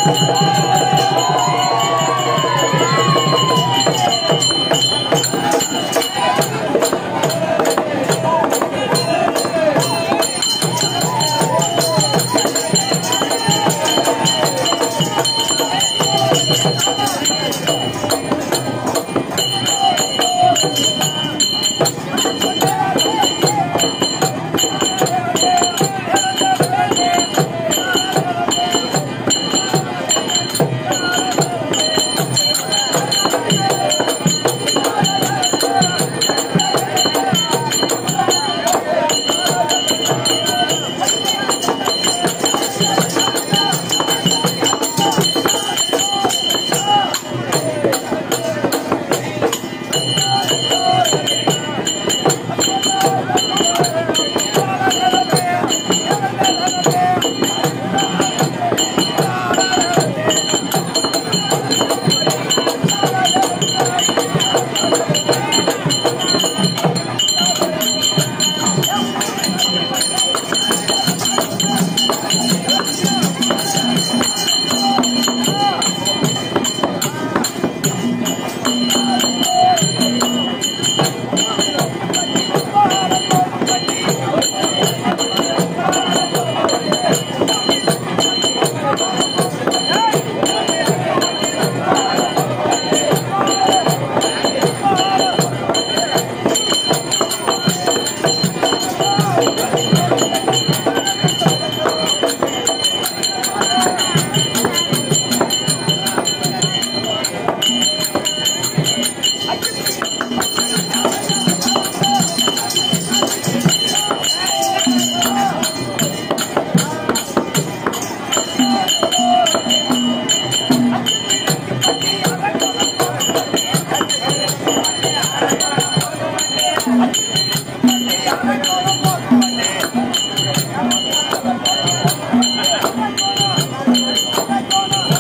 ஆ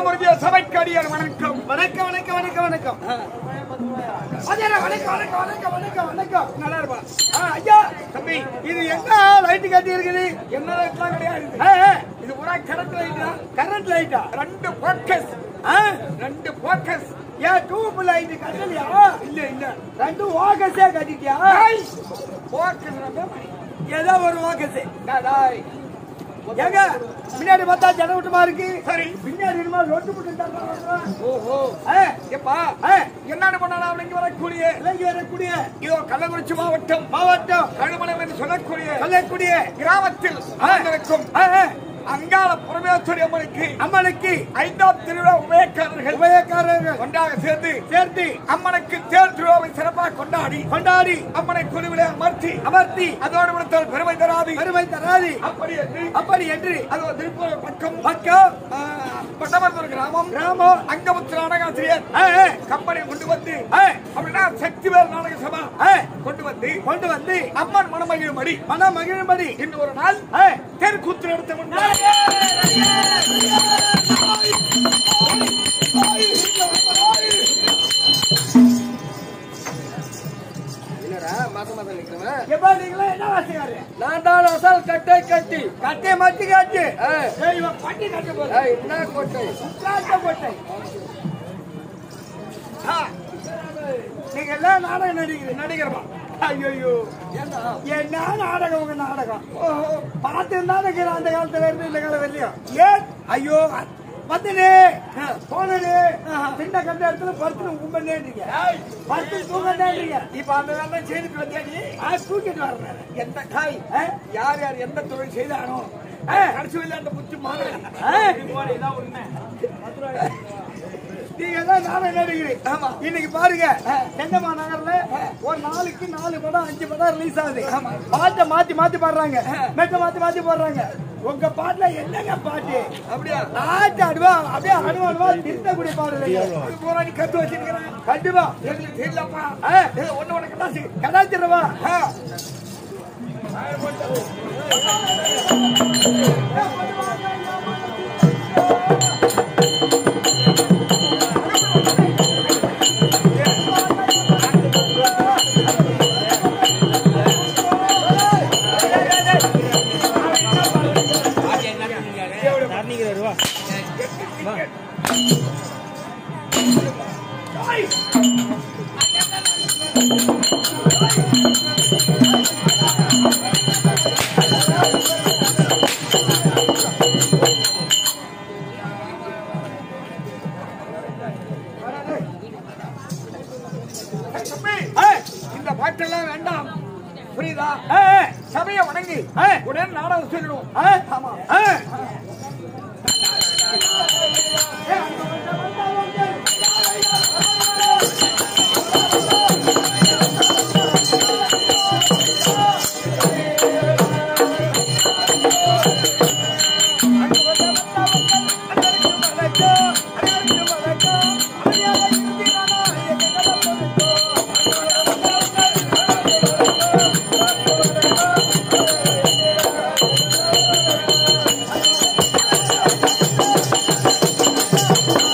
மனம் உறுதிய சபைக்கு அடியார் வணக்கம் வணக்கம் வணக்கம் வணக்கம் வணக்கம் அஜயரா, வணக்கம் வணக்கம் வணக்கம் வணக்கம் வணக்கம் நல்லா இருப்பா ஆ, ஐயா தம்பி இது என்ன லைட் கட்டி இருக்குது என்ன லைட்லாம் கிடையாது ஏ, ஏ, இது பூரா கரண்ட் லைட் தான் கரண்ட் லைட்டா ரெண்டு போக்கஸ் ஆ, ரெண்டு போக்கஸ் ஏன் டியூப் லைட் கட்டலையா இல்ல இல்ல ரெண்டு ஓகஸே கட்டிட்டியா போக்கஸ் ஏதோ ஒரு ஓகஸ் ஏங்க முன்னாடி பார்த்தா ஜன விட்டுமா இருக்கு சரி பின்னாடி என்னமோ ரொட்டு புட்டு தர்றாங்க ஓஹோ ஏ, எப்பா ஏ, என்னன்னு பண்ணலாம் அப்படிங்க வரக்கூடிய இலங்கை வரக்கூடிய இதோ கள்ளக்குறிச்சி மாவட்டம் மாவட்டம் கழுமலம் என்று சொல்லக்கூடிய சொல்லக்கூடிய கிராமத்தில் அமைந்திருக்கும் ஆ, ஆ, அங்காள புரமேஸ்வரி அம்மனுக்கு அம்மனுக்கு ஐந்தாம் திருவிழா உபயக்காரர்கள் உபயக்காரர்கள் ஒன்றாக சேர்ந்து சேர்த்து அம்மனுக்கு தேர் திருவிழாவை சிறப்பாக கொண்டாடி கொண்டாடி அம்மனை குழுவிலே அமர்த்தி அமர்த்தி அதோடு விடுத்தால் பெருமை தராது பெருமை தராதி அப்படி என்று அப்படி என்று அது திருப்பூர் பக்கம் பக்கம் பட்டமர்த்தூர் கிராமம் கிராமம் அங்கமுத்து நாடகாசிரியர் ஆ, ஆ, கம்பெனி கொண்டு வந்து ஆ, அப்படின்னா சக்திவேல் நாடக சபா ஆ, கொண்டு வந்து கொண்டு வந்து அம்மன் மனமகிழும்படி மனம் மகிழும்படி இன்று ஒரு நாள் ஆ, தெருக்கூத்து நடத்த முன்னாடி எப்பா நீங்களா என்ன வாசிக்காரு நான் தான் அசல் கட்டை கட்டி கட்டை மத்தி காட்டு ஆ. ஏய், இவன் பட்டி கட்ட போல ஏய், என்ன கொட்டை காட்ட போட்டை ஆ, நீங்க எல்லாம் நாடகம் நடிக்கிறீங்க நடிகர்மா ஐயோ என்ன நாடகம் உங்க நாடகம் பார்த்து இருக்கிற அந்த காலத்துல இருந்து இந்த காலம் வரலையும் ஏன் ஐயோ வந்துடு போனடு சின்ன கண்ட இடத்துல படுத்து கும்பண்டேன்றீங்க படுத்து தூங்கண்டேன்றீங்க இப்ப அந்த வேலை செய்துட்டு வந்தியா நீ ஆ, தூக்கிட்டு வர்றேன் எந்த காய் ஆ? யார் யார் எந்த தொழில் செய்தானோ கடைசி விளையாண்ட புத்தி மாதிரி நீங்க தான் நாடகம் நடிக்கிறீங்க ஆமா இன்னைக்கு பாருங்க சென்னமா நகர்ல ஒரு நாளைக்கு நாலு படம் அஞ்சு படம் ரிலீஸ் ஆகுது பாட்டை மாத்தி மாத்தி பாடுறாங்க மெட்ட மாத்தி மாத்தி பாடுறாங்க உங்க பாட்டுல என்னங்க பாட்டு அப்படியா ஆட்டு அனுபவா அப்படியே அனுபவமா திருத்தக்கூடிய பாடல் இது பூரா நீ கத்து வச்சிருக்கிறேன் கண்டிப்பா எங்களுக்கு தெரியலப்பா ஆ, இது ஒண்ணு ஒண்ணு கட்டாசி கதாச்சிரவா தம்பி, ஏய், இந்த பாட்டெல்லாம் வேண்டாம் புரியுதா ஏய், ஏய், சபையை வணங்கி ஏய். உடனே நாடகம் சொல்லிடுவோம் ஏய், ஏய். ஆ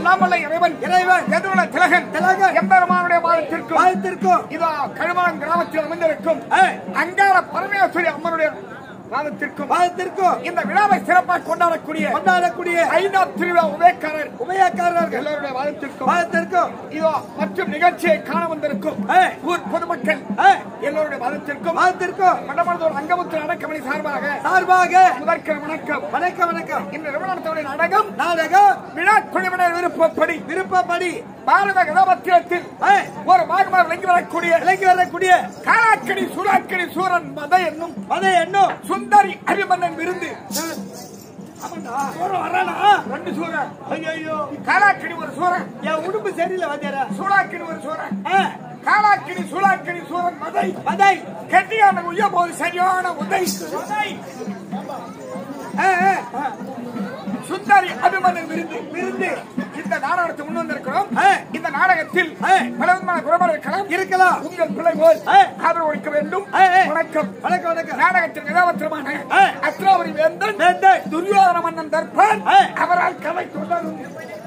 எல்லாம் வல்ல இறைவன் இறைவன் எதுவுள்ள திலகன் திலகன் எம்பெருமானுடைய பாதத்திற்கும் வாழ்த்திருக்கும் இதோ கழுவான் கிராமத்தில் அமைந்திருக்கும் அங்காள பரமேஸ்வரி அம்மனுடைய பாதத்திற்கும் வாழ்த்திருக்கும் இந்த விழாவை சிறப்பாக கொண்டாடக்கூடிய கொண்டாடக்கூடிய ஐந்தாம் திருவிழா உதயக்காரர் உபயக்காரர்கள் எல்லோருடைய வாழ்த்திற்கும் வாழ்த்திருக்கும் இதோ மற்றும் நிகழ்ச்சியை காண வந்திருக்கும் ஏய். ஊர் பொதுமக்கள் ஏய். எல்லோருடைய வாழ்த்திற்கும் வாழ்த்திருக்கும் மண்டமனதோர் அங்கமுத்து அடக்கமணி சார்பாக சார்பாக முதற்கிற வணக்கம் வணக்கம் வணக்கம் இந்த நிறுவனத்தோட நாடகம் நாடகம் விழா குழுவினர் விருப்பப்படி விருப்பப்படி பாரத கதாபத்திரத்தில் ஏய், ஒரு மாகமாக விளங்கி வரக்கூடிய விலகி வரக்கூடிய காலாக்கடி சூலாக்கடி சூரன் மத என்னும் அதை எண்ணும் சுந்தரி அரிமன்னன் விருந்து சூரன் வரானா ரெண்டு சூரன் ஐயோ காலாக்கடி ஒரு சூரன் என் உடுப்பு சரியில்லை வாத்தியாரா சூலாக்கடி ஒரு சூரன் ஆ, காலாக்கடி சூலாக்கடி சூரன் மதை பதை கெட்டியான உய போது சரியான உதை ஆ, ஆ, ஆ. சுந்தரி அபிமன்னன் விருந்து விருந்து இந்த நாடகத்தை முன் வந்திருக்கிறோம் ஆ. இந்த நாடகத்தில் ஆ. பல விதமான குறைபாடு இருக்கலாம் இருக்கலாம் உங்கள் பிள்ளை போல் ஆ. ஆதரவு அளிக்க வேண்டும் ஆ, ஆ. வணக்கம் வணக்கம் வணக்கம் நாடகத்தின் கதாபாத்திரமான ஆ. அத்ராவரி வேந்தன் வேந்தன். துரியோதன மன்னன் தர்பான் ஆ. அவரால் கதை தொடரும்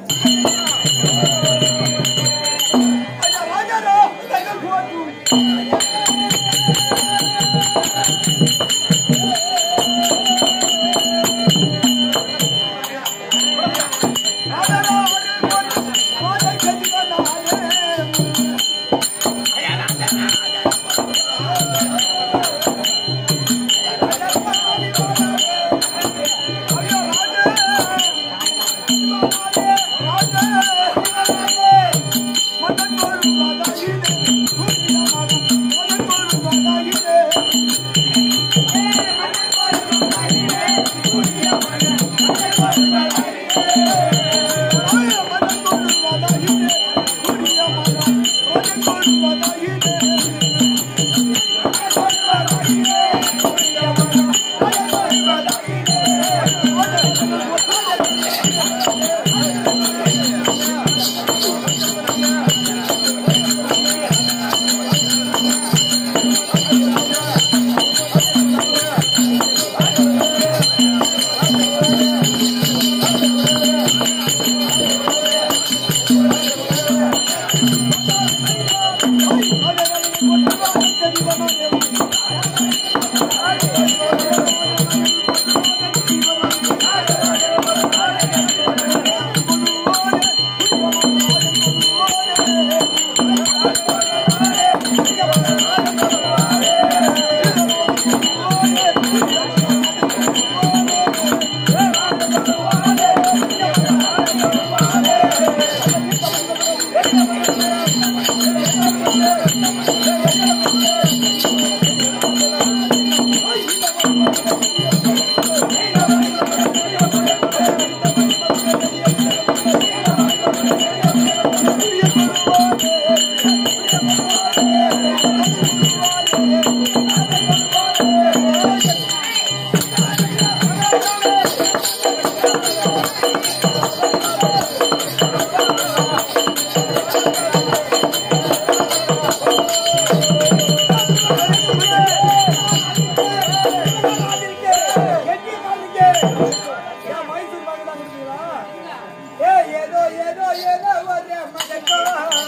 ஏதோ ஏதோ ஏதோ ஒரு மகக்கா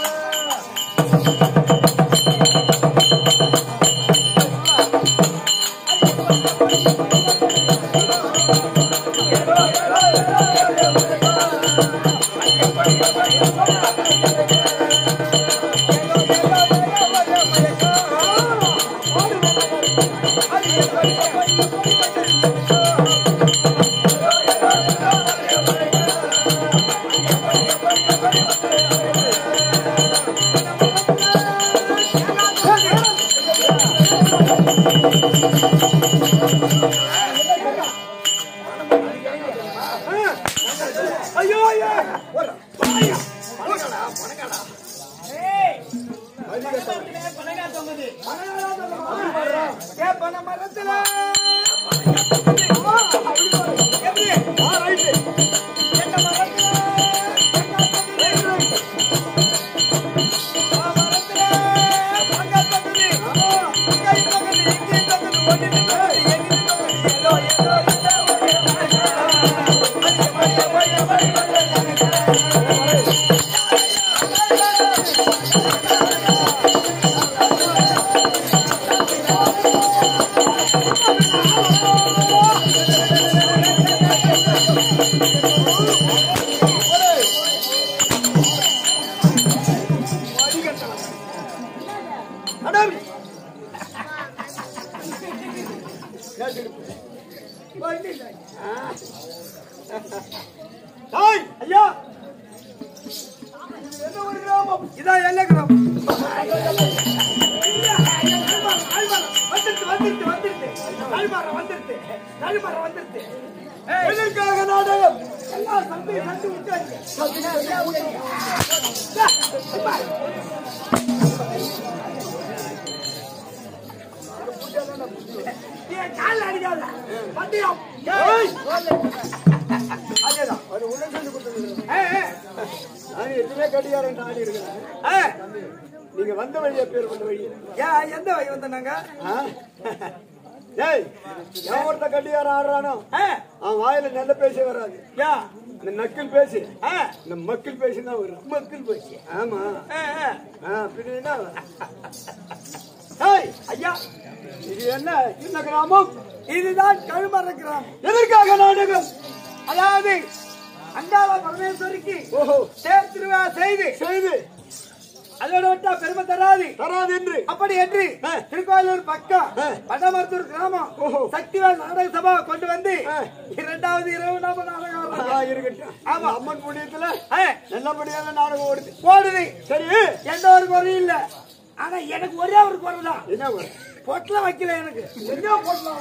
ஐயோ ஐயோ ஏ பண மரத்துல எப்படி ஆ ரைட் என்ன மரத்துல ஆ மரத்துல அங்க தகுதி அங்க தகுதி இங்க தகுதி ஒண்ணு தகுதி எங்க தகுதி ஏதோ ஏதோ ஏதோ வந்துருச்சு வந்துருச்சு வந்துருச்சு கல்மரம் வந்துருச்சு கல்மரம் வந்துருச்சு எதற்காக நாடகம் எல்லாம் சந்தை சந்தை விட்டாங்க என் கால்ல அடிக்காத பந்தயம் ஏய்! அதேதான் அது உன்னை சொல்லி கொடுத்தது ஏய், ஏய், நான் எதுவுமே கடிகாரன் ஆடி இருக்கிறேன் ஏய். நீங்க வந்த வழியா பேர் கொண்ட வழி ஏன் எந்த வகை வந்தாங்க ஆ? ஏய் எவன் ஒருத்த கட்டியாரம் ஆடுறானோ அவன் வாயில நல்ல பேச வராது யா இந்த நக்கில் பேசி ஆ, இந்த மக்கள் பேசி தான் வரும் மக்கள் போச்சு ஆமா ஆ, ஆ. ஆ, பின்ன என்ன ஏய் ஐயா இது என்ன என்ன கிராமம் இதுதான் கழுமர கிராமம் எதற்காக நாடகம் அதாவது அங்காள பரமேஸ்வரிக்கு ஓஹோ தேர் திருவிழா செய்து செய்து அதோட விட்டா பெருமை தராது தராது என்று அப்படி என்று ஆ. திருக்கோயிலூர் பக்கம் ஆ. வடமருத்தூர் கிராமம் ஓஹோ. சக்திவேல் நாடக சபா கொண்டு வந்து ஆ. இரண்டாவது இரவு நாம நாடகம் ஆ, ஆடுறாங்க. இருக்கட்டும் ஆமா. ஆமா அம்மன் புண்ணியத்துல ஆ, நல்லபடியாக நாடகம் ஓடுது ஓடுது சரி எந்த ஒரு குறையும் இல்ல ஆனா எனக்கு ஒரே ஒரு குறை தான் என்ன ஒரு? பொட்டலம் வைக்கல எனக்கு என்ன பொட்டலம்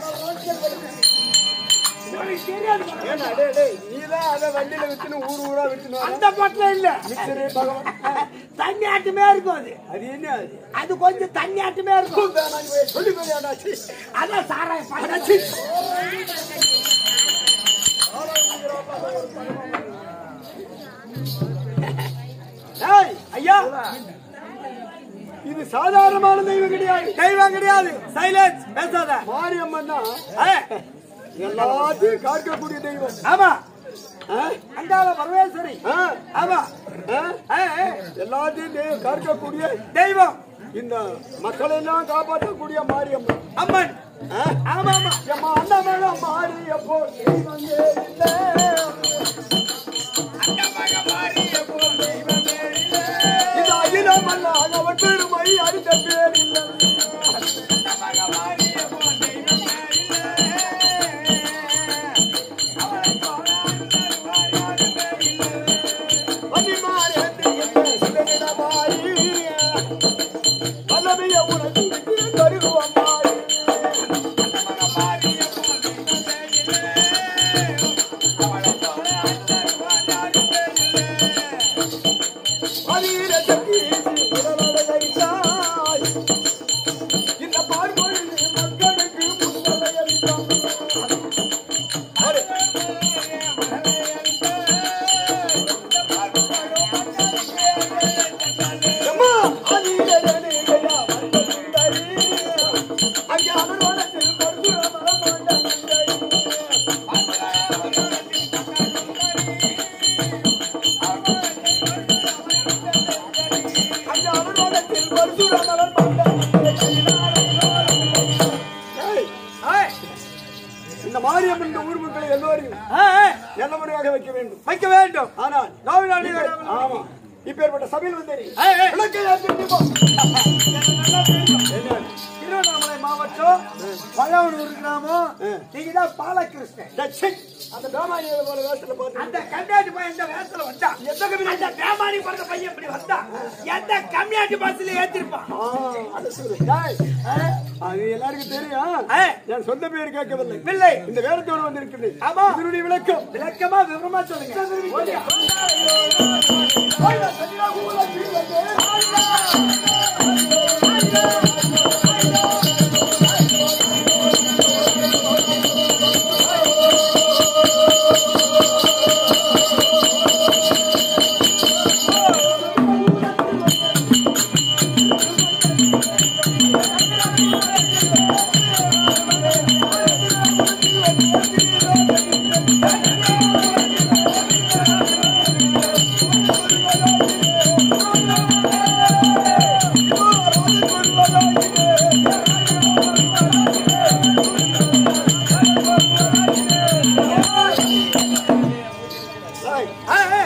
எனக்கு தெரியாது பாரு. ஏன்னா, டேய், டேய், நீதான் அதை வண்டியில வித்துன்னு ஊர் ஊரா வித்துன்னு வர. அந்த பொட்டலம் இல்ல மிக்சரு, பகவான். தண்ணி ஆட்டுமே இருக்கும் அது அது என்ன அது? அது கொஞ்சம் தண்ணி ஆட்டுமே இருக்கும் வேணாம், நீ போய் சொல்லி போறியாடா, சீ. அதான் சாராய அடா, பாட்டு சீ. ஏய், ஐயா இது சாதாரணமான தெய்வம் கிடையாது தெய்வம் கிடையாது சைலன்ஸ் பேசாத மாரியம்மன் தான் ஆ, எல்லாத்தையும் காக்கக்கூடிய தெய்வம் ஆமா ஆ? அங்காள பரமேஸ்வரி ஆ? ஆமா ஆ? ஆ, ஆ, எல்லாத்தையும் தெய்வம் காக்கக்கூடிய தெய்வம் இந்த மக்களை எல்லாம் காப்பாற்றக்கூடிய மாரியம்மன் அம்மன் ஆ? ஆமா ஆமா எம்மா அண்ணமக மாறிய போல் தெய்வமே இல்லை. இந்த அகிலமல்லாத அவன் பெருமை அறிந்த பேர் இல்லை. வன்னிமார் என்று என்ன சிவனிடமாறி, வல்லமைய உனக்கு தருகுவம் மாறி. அதிர சக்தி உடலால் கைத்தாய். இந்த பார்வையில் மக்களுக்கு முன்னதை அளித்தாய். அரே. எம்மா, அதிரனே கையா வந்த சுந்தரி. அங்கே அவர் வனத்தில் பரசுராமர் கொண்ட சுந்தரி. அங்கே அவர் வனத்தில் பரசுராமர் கொண்ட சுந்தரி. ஏய், ஏய், இந்த மாரியம்மன் இந்த ஊர் மக்களை எல்லோரையும் ஆ, ஆ, நல்லபடியாக வைக்க வேண்டும் வைக்க வேண்டும் ஆனால் கோவிலாடி இப்ப- ஆமா இப்பேற்பட்ட சபையில் வந்தேன் ஏய், ஏய். விளக்கை ஏற்றி போ. என்ன? திருவண்ணாமலை மாவட்டம் பழவனூர் கிராமம் ஆ. நீங்க தான் பாலகிருஷ்ணன் தட்சை. அந்த பேமானியை போல வேஷத்துல பார்த்து அந்த கம்மியாட்டி பையன் இந்த வேஷத்துல வந்தா எந்த கம்மியாட்டி அந்த பேமானி பிறந்த பையன் இப்படி வந்தா எந்த கம்மியாட்டி பஸ்ல ஏத்திருப்பான் ஆ, அதை சொல்லு. டேய், அது எல்லாருக்கும் தெரியும் ஆ. என் சொந்த பேர் கேட்கவில்லை இல்லை இந்த வேடத்தோடு வந்திருக்கிறது ஆமா. இதனுடைய விளக்கம் விளக்கமா விவரமா சொல்லுங்க ஓடியா. டேய், ஆ, ஆ.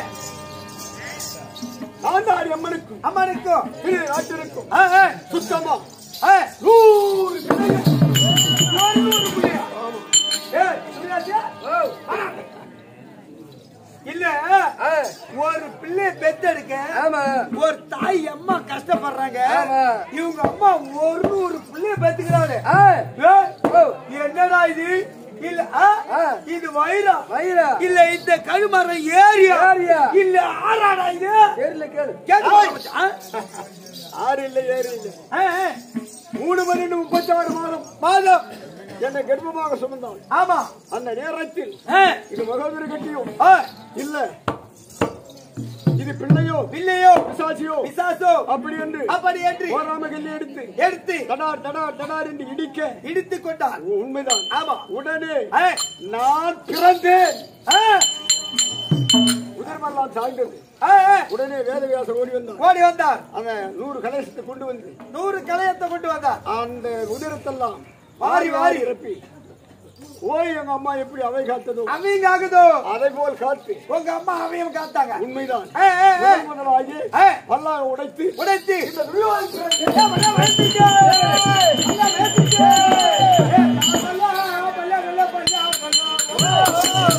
ஆண்டாடி அம்மனுக்கும் அம்மனுக்கும் திரு நாட்டிற்கும் ஆ, ஆ. சுத்தமா ஆ. நூறு பிள்ளைகள். நூறு நூறு புள்ளியா? ஏய், சுமிராஜா? ஆ. இல்ல ஒரு பிள்ளை பெத்து பெத்தெடுக்க ஆமா ஒரு தாய் அம்மா கஷ்டப்படுறாங்க ஆமா. இவங்க அம்மா ஒரு நூறு புள்ளைய பெத்துக்கிறாரு ஆ, ஏய், ஓ, என்னடா இது இல்ல ஆ? ஆ. இது வயிறா வயிறா இல்ல இந்த கழுமரம் ஏரியா ஏரியா. இல்ல ஆறாடா இது கேளுல கேளு கேட்டு பாரு, ஆ? ஆறு இல்லை ஏறு இல்லை ஆ, ஆ. மூணு பன்னெண்டு முப்பத்தி ஆறு மாதம் மாதம் என்னை கர்ப்பமாக சுமந்தான் ஆமா அந்த நேரத்தில் ஆ, இது மகோதர கட்டியோ ஆ. இல்ல இது பிள்ளையோ பிள்ளையோ பிசாசியோ பிசாசோ அப்படி என்று அப்படி என்று ஓராம கல்லி எடுத்து எடுத்து தடார் தடார் தடார் என்று இடிக்க இடித்து கொண்டார் உண்மைதான் ஆமா உடனே ஆ, நான் பிறந்தேன் ஆ, உதர்மெல்லாம் சாய்ந்தது ஆ, ஆ. உடனே வேதவியாசர் ஓடி வந்தான் ஓடி வந்தார் அந்த நூறு கலசத்தை கொண்டு வந்து நூறு கலையத்தை கொண்டு வந்தார் அந்த உதிரத்தெல்லாம் வாரி, வாரி வாரி. வாரி இறப்பி ஓய் எங்க அம்மா எப்படி அவை காத்ததோ அவங்க ஆகுதோ அதை போல் காத்து உங்க அம்மா அவையும் காத்தாங்க உண்மைதான் ஏ, ஏ, ஏ. முதல் முதலாகி ஏ. பல்லாக உடைத்து உடைத்து இந்த வில்லுவாய் பிறகு ஏ, மல்லா வேட்டிக்க. மல்லா வேட்டிக்க. ஏ, மல்லா, மல்லா, மல்லா, மல்லா, மல்லா.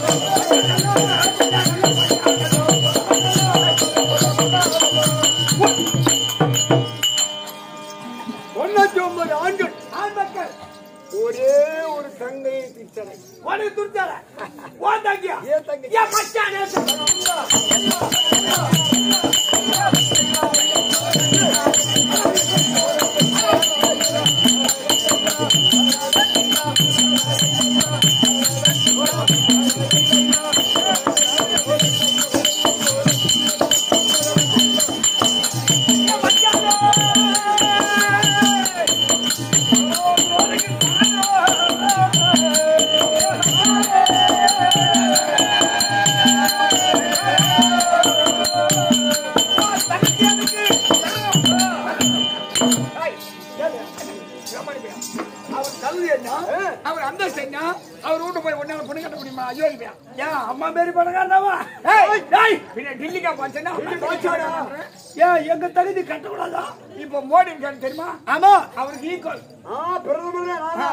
தொண்ணூத்தி ஒன்பது ஆண்டு ஆண் மக்கள் ஒரே ஒரு தங்கையை பிச்சனை உனக்கு துர்த்தார ஓந்தாங்கியா ஏன் தங்கை ஏன் மச்சான் அவர் தகுதி என்ன அவர் அந்தஸ்து என்ன அவர் வீட்டு போய் ஒன்னால பொண்ணு கட்ட முடியுமா ஐயோ இல்லையா ஏன் அம்மா பேரு பணக்காரனாவா ஏய் ஏய் பின்ன டில்லிக்கா போச்சுன்னா ஏன் எங்க தகுதி கட்டக்கூடாதா இப்போ மோடி இருக்காரு தெரியுமா ஆமா அவருக்கு ஈக்குவல் ஆ பிரதமரே நானா?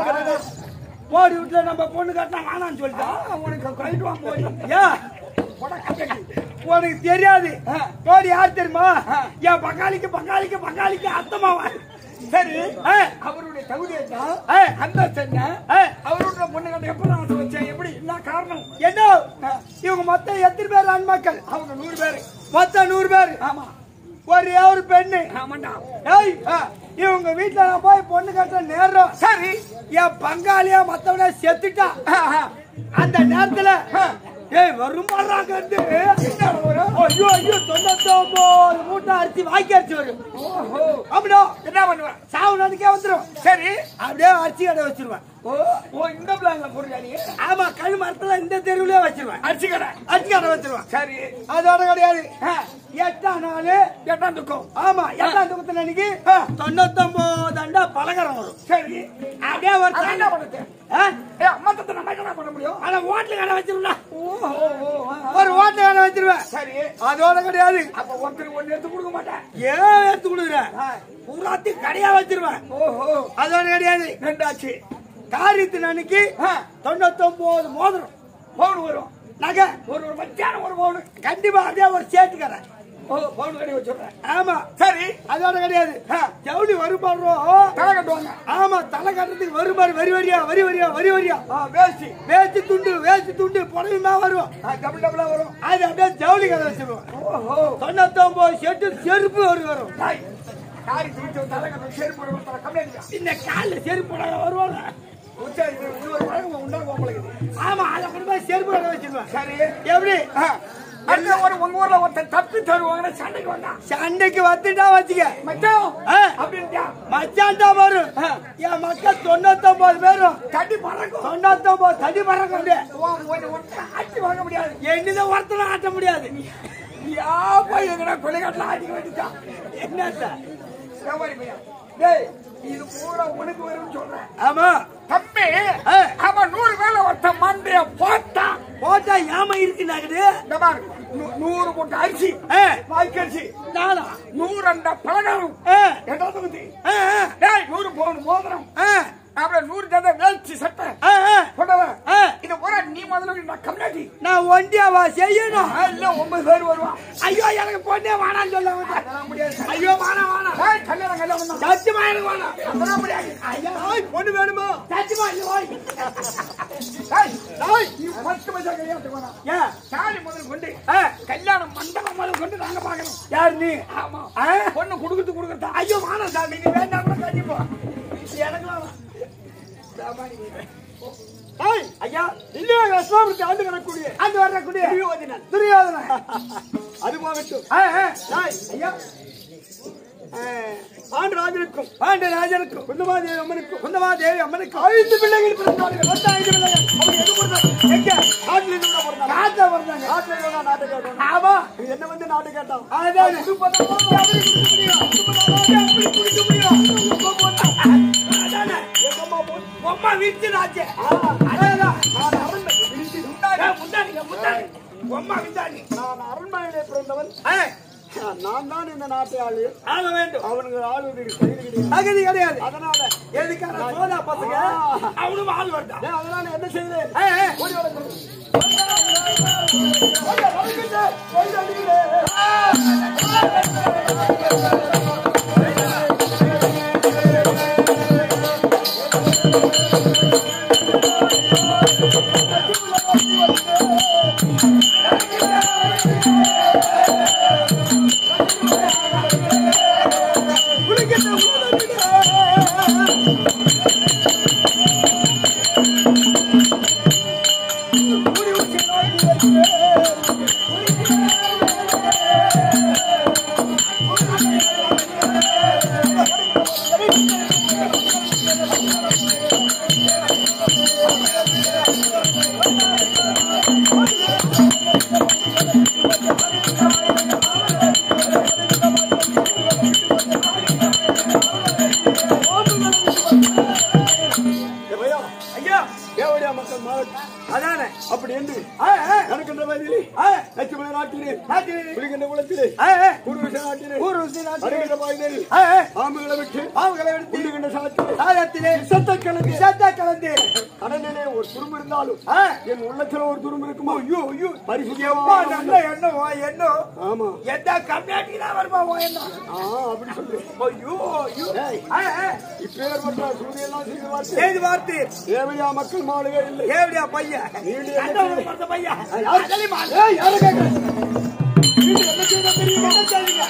மோடி வீட்டுல நம்ம பொண்ணு கட்டினா வேணாம்னு சொல்லிட்டான் உனக்கு கழிட்டு வா மோடி ஏன் போடா, கட்டடி. உனக்கு தெரியாது மோடி யார் தெரியுமா என் பங்காளிக்கு பங்காளிக்கு பங்காளிக்கு அத்தமாவா சரி அவருடைய தகுதி என்ன அந்த என்ன அவருடைய பொண்ணு கட்ட எப்ப நான் ஆசை வச்சேன் எப்படி என்ன காரணம் என்ன இவங்க மொத்தம் எத்தனை பேர் ஆண் மக்கள் அவங்க நூறு பேர் மொத்தம் நூறு பேர் ஆமா ஒரே ஒரு பெண்ணு ஆமாண்டா ஏய் இவங்க வீட்டுல நான் போய் பொண்ணு கட்ட நேரம் சரி என் பங்காளியா மத்தவன செத்துட்டா அந்த நேரத்துல ஏய் வரும் வர்றாங்க வந்து ஐயோ ஐயோ தொண்ணூத்தொன்பது மூட்டை அரிசி வாக்கி அரிசி வரும் அப்படியா என்ன பண்ணுவேன் சாவு நாளைக்கே வந்துரும் சரி அப்படியே அரிசி கடை வச்சிருவேன் ஓ ஓ இந்த பிளான்ல போடுறியா ஆமா கல் மரத்துல இந்த தெருவுலயே வச்சிருவேன் அரிசி கடை அரிசி கடை வச்சிருவேன் சரி அதோட கிடையாது எட்டாம் நாள் எட்டாம் துக்கம் ஆமா எட்டாம் துக்கத்துல அன்னைக்கு தொண்ணூத்தொன்பது அண்டா பலகாரம் வரும் சரி அப்படியே ஒரு என்ன பண்ணுது மொத்தத்தை நம்ம என்ன பண்ண முடியும் ஆனா ஓட்டுல கடை வச்சிருந்தா ஒரு ஓட்டுல கடை வச்சிருவேன் சரி அதோட கிடையாது அப்ப ஒருத்தருக்கு ஒண்ணு எடுத்து கொடுக்க மாட்டேன் ஏன் எடுத்து கொடுக்குறேன் பூராத்தையும் கடையா வச்சிருவேன் ஓஹோ அதோட கிடையாது ரெண்டாச்சு காரியத்தின் அன்னைக்கு தொண்ணூத்தொன்பது மோதிரம் பவுன் வரும் நகை ஒரு ஒரு மத்தியானம் ஒரு பவுன் கண்டிப்பா அப்படியே ஒரு சேர்த்துக்கிறேன் ஓ பவுன் கடை வச்சுடுறேன் ஆமா சரி அதோட கிடையாது ஜவுளி வருமானம் தலை கட்டுவாங்க ஆமா தலை கட்டுறதுக்கு வருமாறு வரி வரியா வரி வரியா வரி வரியா வேஷ்டி வேஷ்டி துண்டு வேஷ்டி துண்டு புடவைமா வரும் டபுள் டபுளா வரும் அது அப்படியே ஜவுளி கடை வச்சிருவோம் ஓஹோ தொண்ணூத்தொன்பது செட்டு செருப்பு ஒரு வரும் இந்த காலில் செருப்பு போடாத வருவாங்க ஆமா அதை கொண்டு போய் செருப்பு கடை வச்சிருவேன் சரி எப்படி அடுத்த ஒரு உங்க ஊர்ல ஒருத்தன் தப்பி தருவாங்க சண்டைக்கு வந்தான் சண்டைக்கு வந்துட்டா வச்சுக்க மச்சான் அப்படின்ட்டா மச்சான் தான் வரும் என் மக்கள் தொண்ணூத்தொன்பது பேரும் தடி பறக்கும் தொண்ணூத்தொன்பது தடி பறக்கும் ஆட்சி வாங்க முடியாது என்னதான் ஒருத்தனை ஆட்ட முடியாது யாப்பா எங்கடா கொலைகாட்டில் ஆடிக்க வேண்டியதான் என்ன சார் டேய் இது பூரா உனக்கு வரும்னு சொல்றேன் ஆமா தம்பி அவன் நூறு மேல ஒருத்த மண்டைய போட்டான் போட்டா ஏமா இருக்கு நாக்குது இந்த பாரு நூ- நூறு மூட்டை அரிசி வாய்க்கு அரிசி நானா நூறு அந்த பலகாரம் எட்டாவது தொகுதி டேய் நூறு பவுன் மோதிரம் அப்புறம் நூறு ஜத வேல்ச்சி சட்டை புடவை இது பூரா நீ முதல்ல நான் கம்னாட்டி நான் ஒண்டியாவா செய்யணும் இல்ல ஒன்பது பேர் வருவான் ஐயோ எனக்கு பொண்ணே வேணாம்னு சொல்ல வந்தேன். ஐயோ வேணாம் வேணாம் ஏய், கல்யாணம் கல்யாணம் தான். சத்தியமா எனக்கு வேணாம் அதெல்லாம் முடியாது ஐயா ஏய், பொண்ணு வேணுமா சத்தியமா இல்லை ஓய் ஏய், ஏய், நீ பத்து பைசா கல்யாணத்துக்கு வேணாம் ஏன் சாணி முதல் கொண்டு ஆ, கல்யாணம் மண்டபம் முதல் கொண்டு நாங்க பாக்கணும் யார் நீ ஆமா ஆ? பொண்ணு குடுக்கறது குடுக்கறதா ஐயோ வேணாம் சார் நீங்க வேண்டாம் கூட கண்டிப்பா எனக்கு வேணாம் ஏய், ஐயா இல்லையா அஸ்லாமத்தை ஆண்டு வரக்கூடிய அந்த வரக்கூடிய துரியோதனன். துரியோதனன் அது போகட்டும் ஆ, ஆ. ஏய், ஐயா பாண்டராஜனுக்கும் பாண்டிய ராஜனுக்கும் குந்தமாதேவி அம்மனுக்கும் குந்தமாதேவி அம்மனுக்கு ஐந்து பிள்ளைகள் பிறந்தார்கள் மொத்தம் ஐந்து பிள்ளைகள் அவங்க எங்க பிறந்தாங்க எங்க நாட்டில் இருந்து கூட பிறந்தாங்க காட்டுல பிறந்தாங்க நாட்டில் இருந்தா நாட்டை கேட்டோம் ஆமா இது என்ன வந்து நாட்டு கேட்டான் அதான் இது பண்ணாம அப்படி குடிக்க முடியும். இது பண்ணாம அப்படி குடிக்க முடியும். உங்க பொண்ணு. அதானே. எங்க அம்மா பொண்ணு. பொம்மை வித்துனாச்சே ஆ, அதேதான் நான் அரண்மனை விரித்து உண்டாடி. ஏய், முந்தானிங்க முந்தானி பொம்மை வித்தானி நான் அரண்மனையிலே பிறந்தவன் ஏய், நான் தான் இந்த நாட்டை ஆளு ஆள வேண்டும் அவனுக்கு ஆளுவதற்கு தகுதி கிடையாது தகுதி கிடையாது அதனால எதுக்கான சோதா பசங்க ஆ. அவனும் ஆள் வேண்டாம் ஏன் அதனால என்ன செய்தேன் ஏய், ஏய். ஓடி வர சொல்லு. ஓடி வர சொல்லுங்க. ஓடி அடிக்கிறேன். ஏ பையா, ஐயா தேவடியா மக்கள் மாவட்டம் அதானே அப்படி என்று ஏய், ஏய். நடக்கின்ற வயதிலே ஏய், லட்சுமண நாட்டிலே நாட்டிலே. குளிக்கின்ற குளத்திலே ஏய், ஏய். பூர்வீக நாட்டிலே ஊர் உசி நாட்டிலே. வருகின்ற பாய்தல் ஏய், ஏய். ஆம்புகளை விட்டு பாவங்களை எடுத்து குண்டுகின்ற சாத்திலே சாதத்திலே விஷத்தை கலந்து சத்தா கலந்து கடலிலே ஒரு துரும்பு இருந்தாலும் ஆ. என் உள்ளத்துல ஒரு துரும்பு இருக்குமா ஐயோ ஐயோ அப்பா, பரிசுத்தமா நல்ல எண்ணம் உன் எண்ணம் ஆமா எந்த கம்யூனிட்டி தான் வருமா உன் எண்ணம் ஆ அப்படி சொல்லு ஐயோ ஐயோ ஏய், ஏய், ஏய். இப்பேற்பட்ட சூரியெல்லாம் செய்து பார்த்து செய்து பார்த்து தேவையா மக்கள் மாளுகை இல்லை ஏவடியா பையன் நீடு என்ன கண்டவனுக்கு பிறந்த பையன் யார்? அகலி மாடு. ஏய், யாரை கேட்கிறேன்? நீடு என்ன செய்த தெரியுமா? என்ன சொல்றீங்க?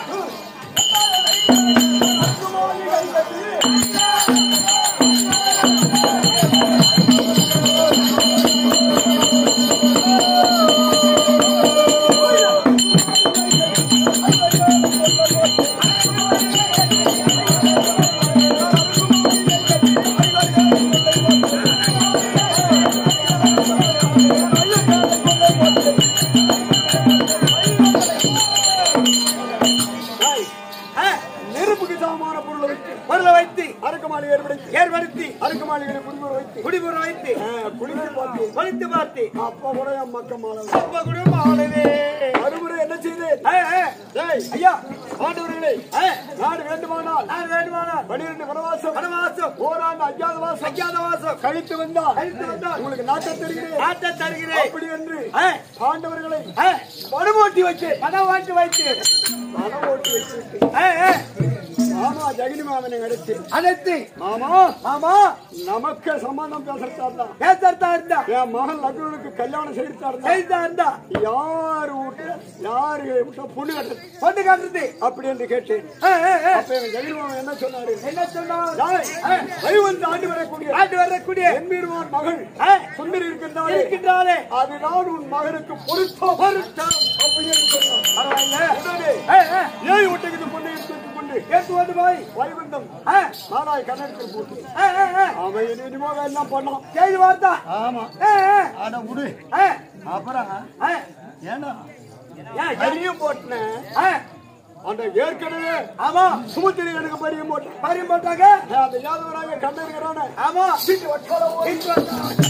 ஏய், ஏய், நெருப்புக்கு சமமான பொருளை வைத்து பொருளை வைத்து அரக்கு மாளிகை ஏற்படுத்தி ஏற்படுத்தி அரக்கு மாளிகையை குடிமுறை வைத்து குடிபுற வைத்து ஆ, குளித்து பார்த்து கொளுத்து பார்த்து அப்ப கூட என் மக்கள் மாலை அப்ப குடும்பம் ஆளுவே மறுமுறை என்ன செய்தேன் ஏய், ஏய். ஏய், ஐயா ஆண்டவர்களே ஏய், நாடு வேண்டுமானால் நான் வேண்டுமானால் பனிரெண்டு வனவாசம் வனவாசம் ஓராண்டு அஜாத வாசம் அஜாத வாசம் கழித்து வந்தால் கழித்து வந்தால் உங்களுக்கு நாட்டை தருகிறேன் நாட்டை தருகிறேன் அப்படி என்று ஏய், பாண்டவர்களை ஏய், படுமோட்டி வச்சு பணம் வாங்கி வைத்து பணம் ஓட்டி வச்சிருக்கு ஏய், ஏய், மாமா ஜெகனி மாமனை அடைச்சு அனைத்து மாமா ஆமா நமக்கு சம்பந்தம் பேசுறதா பேசறதா இருந்தா என் மகன் லக்னனுக்கு கல்யாணம் செய்தா இருந்தா செய்தா இருந்தா யாரு வீட்டு யாரு விட்டா பொண்ணு கட்டுறது பொண்ணு காட்டுறது அப்படி என்று கேட்டேன் ஏய், ஏய், ஏய். அப்ப எங்க ஜெகனி மாமன் என்ன சொன்னாரு என்ன சொன்னார் யாரை? வைவந்து ஆண்டு வரக்கூடிய ஆண்டு வரக்கூடிய எம்பெருமான் மகள் ஏய், சுந்தரி இருக்கின்றாரே இருக்கின்றாரே அதுதான் உன் மகனுக்கு பொருத்தம் பொருத்தம் அப்படி என்று சொன்னான் பரவாயில்ல உடனே ஏய், ஏய், ஏழு ஒட்டகத்து பொண்ணை எடுத்து கொண்டு கேட்டு வந்து போய் வைகுந்தம் ஏய், மாலாய் கண்ணெடுத்து போட்டு ஏய், ஏய், ஏய். அவன் இனிமோ எல்லாம் பண்ணான் செய்து பார்த்தா ஆமா ஏய், ஏய், அட விடு ஏய், அப்புறம் ஏய். ஏன்னா ஏய், பரியம் போட்டேன் ஏய், அந்த ஏற்கனவே ஆமா சுமத்திரி எனக்கு பரியம் போட்டேன் பரியம் போட்டாங்க அந்த யாதவராக கண்ணறிகிறான ஆமா சீட்டு வட்டாரம் ஓடி.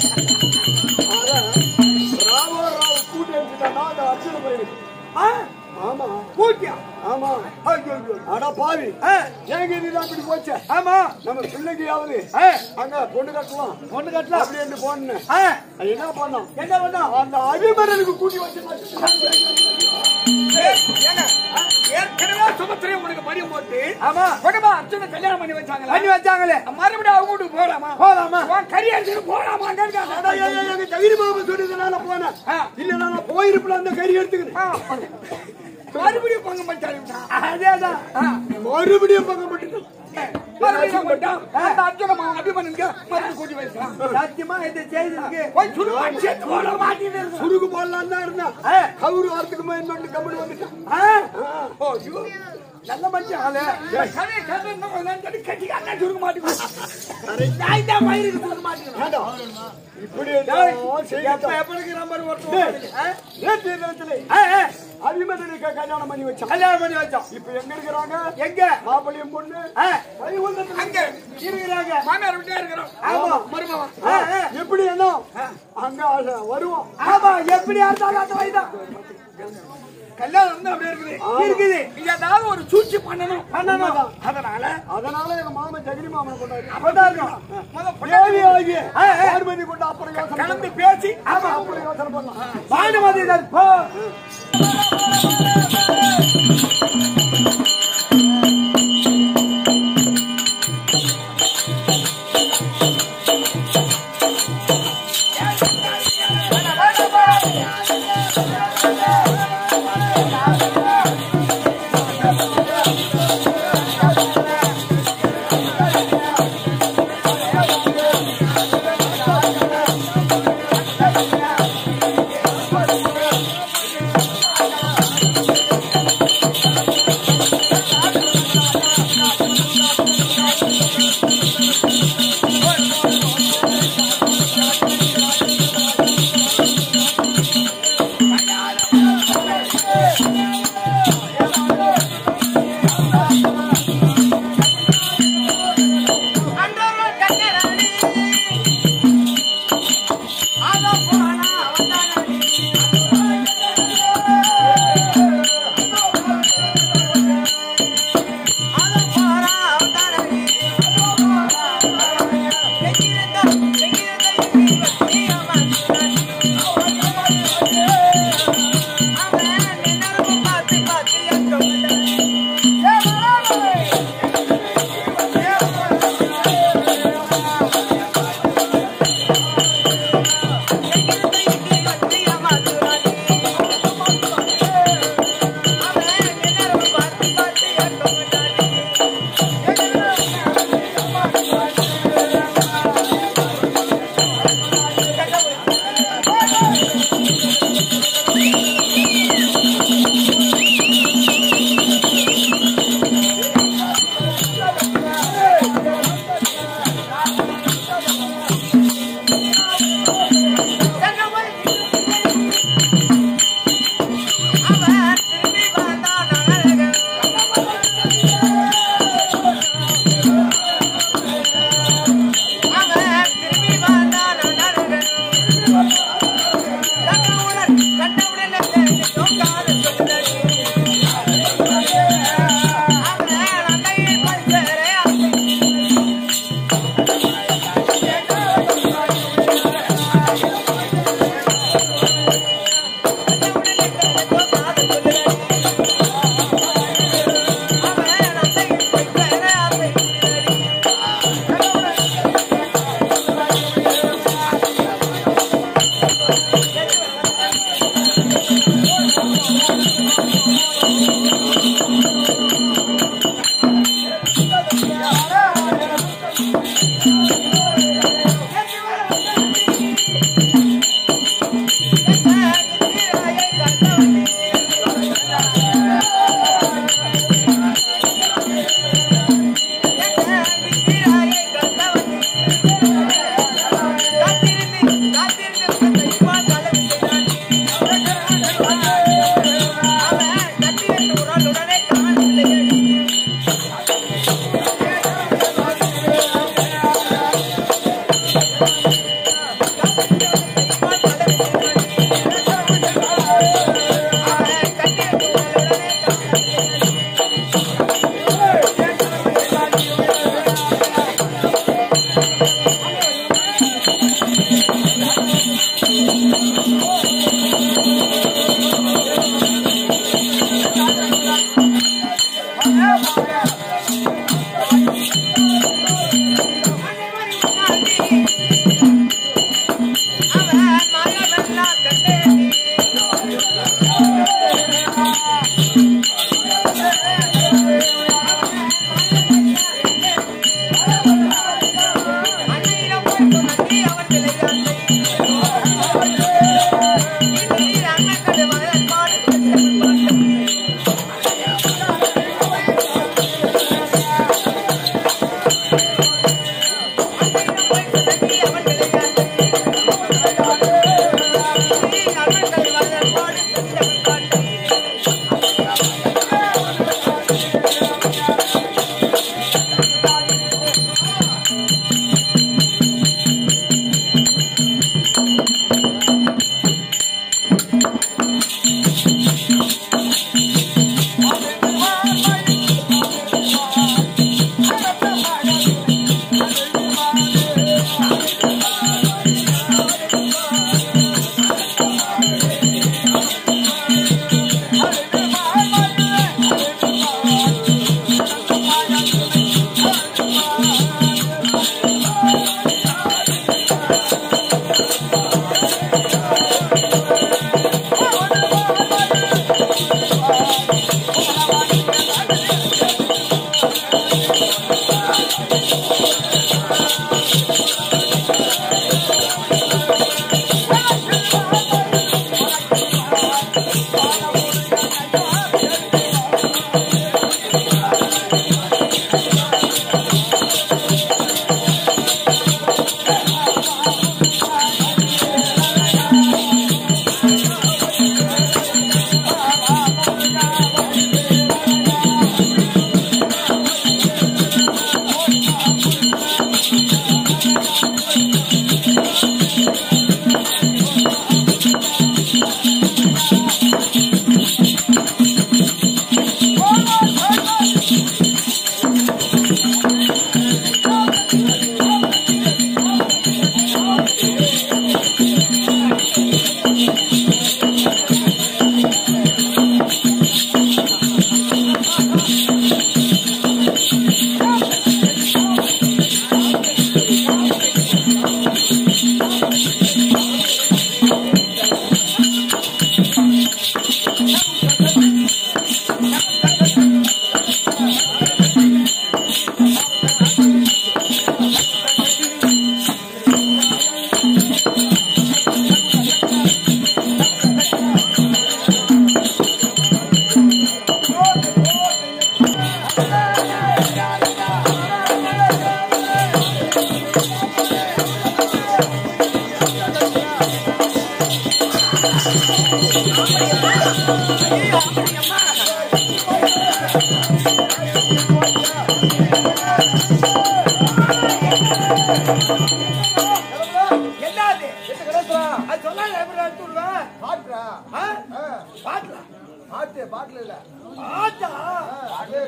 அதான் ராமோ ராவ் கூட்டி வச்சுட்டானா அந்த அர்ஜுன பயிருக்கு ஆ, ஆமா பூட்டியா ஆமா ஐயோ ஐயோ. அட பாவி ஆ, ஏங்க இதுதான் இப்படி போச்சே ஆமா நம்ம பிள்ளைக்கையாவது ஆ, அங்க பொண்ணு கட்டலாம் ஒண்ணு கட்டலாம் அப்படின்னு போன ஆ, என்ன பண்ணோம் என்ன பண்ணோம் அந்த அபிமரனுக்கு கூட்டி வச்சு ஏற்கனவே சுமத்திரையும் உனக்கு மரியம் போட்டு ஆமா உடம்பா அர்ச்சனை கல்யாணம் பண்ணி வச்சாங்களா பண்ணி வச்சாங்களே மறுபடியும் அவங்க வீட்டுக்கு போலாமா போலாமா உன் கறி அடிச்சுட்டு போலாமா தகிரி மாமா சொன்னதுனால போனேன் ஆ. இல்ல நான் போயிருப்பல அந்த கறி எடுத்துக்கிறேன் மறுபடியும் பங்கு மச்சான் அதேதான் மறுபடியும் பக்கம் பண்ணிட்டோம் மறுபடியும் போட்டான் அந்த அர்ச்சனை அபிமனுக்கு மறுபடியும் கூட்டி வைக்கலாம் சத்தியமா இந்த செய்தி இருக்கு போய் சுடுவா சேர்த்து போட மாட்டேன்னு சுருக்கு போடலாம் தான் இருந்தேன் ஆ, கவுரு வாரத்துக்கு மேல் கம்பெனி வந்துட்டான் ஆ, ஓ ஐயோ நல்ல மனுஷன் ஆளு கதை கதை இன்னும் கொஞ்ச நேரம் கட்டி கட்டி கண்ணா சுருக்க மாட்டேங்குது நான் தான் வயிறுக்கு சுருக்க மாட்டேங்குது வேண்டாம். இப்படி டேய், எல்லாம் எப்ப செய்யட்டும். எப்ப இருக்கிற மாதிரி ஒருத்தன் டேய், உட்கார்ந்து, ஆ? நேற்று தினத்திலே ஆ, ஆ, அபிமன்யுக்கு கல்யாணம் பண்ணி வச்சான் கல்யாணம் பண்ணி வச்சோம் இப்ப எங்க இருக்கிறாங்க எங்க மாப்பிள்ளையும் பொண்ணு ஆ, கைகுந்தத்துல அங்க இருக்கிறாங்க மாமியார் விட்டே இருக்கிறோம் ஆமா. மருமகன் ஆ, ஆ. எப்படி என்ன அங்க அது வருவோம் ஆமா எப்படி இருந்தாலும் அந்த வயதான் கல்யாணம் வந்து அப்படியே இருக்குது இருக்குது நீங்க ஏதாவது ஒரு சூழ்ச்சி பண்ணணும் பண்ணணும் அதனால அதனால எங்க மாமன் ஜெகனி மாமனை கொண்டாடி அப்பதான் இருக்கும் முத தேவி ஆகிய ஆ, ஆ. பார்வதி கொண்டு அப்புறம் யோசனை கலந்து பண்ணலாம். பேசி ஆமா அப்புறம் யோசனை பண்ணலாம் பானுமதி தான் போ ஆ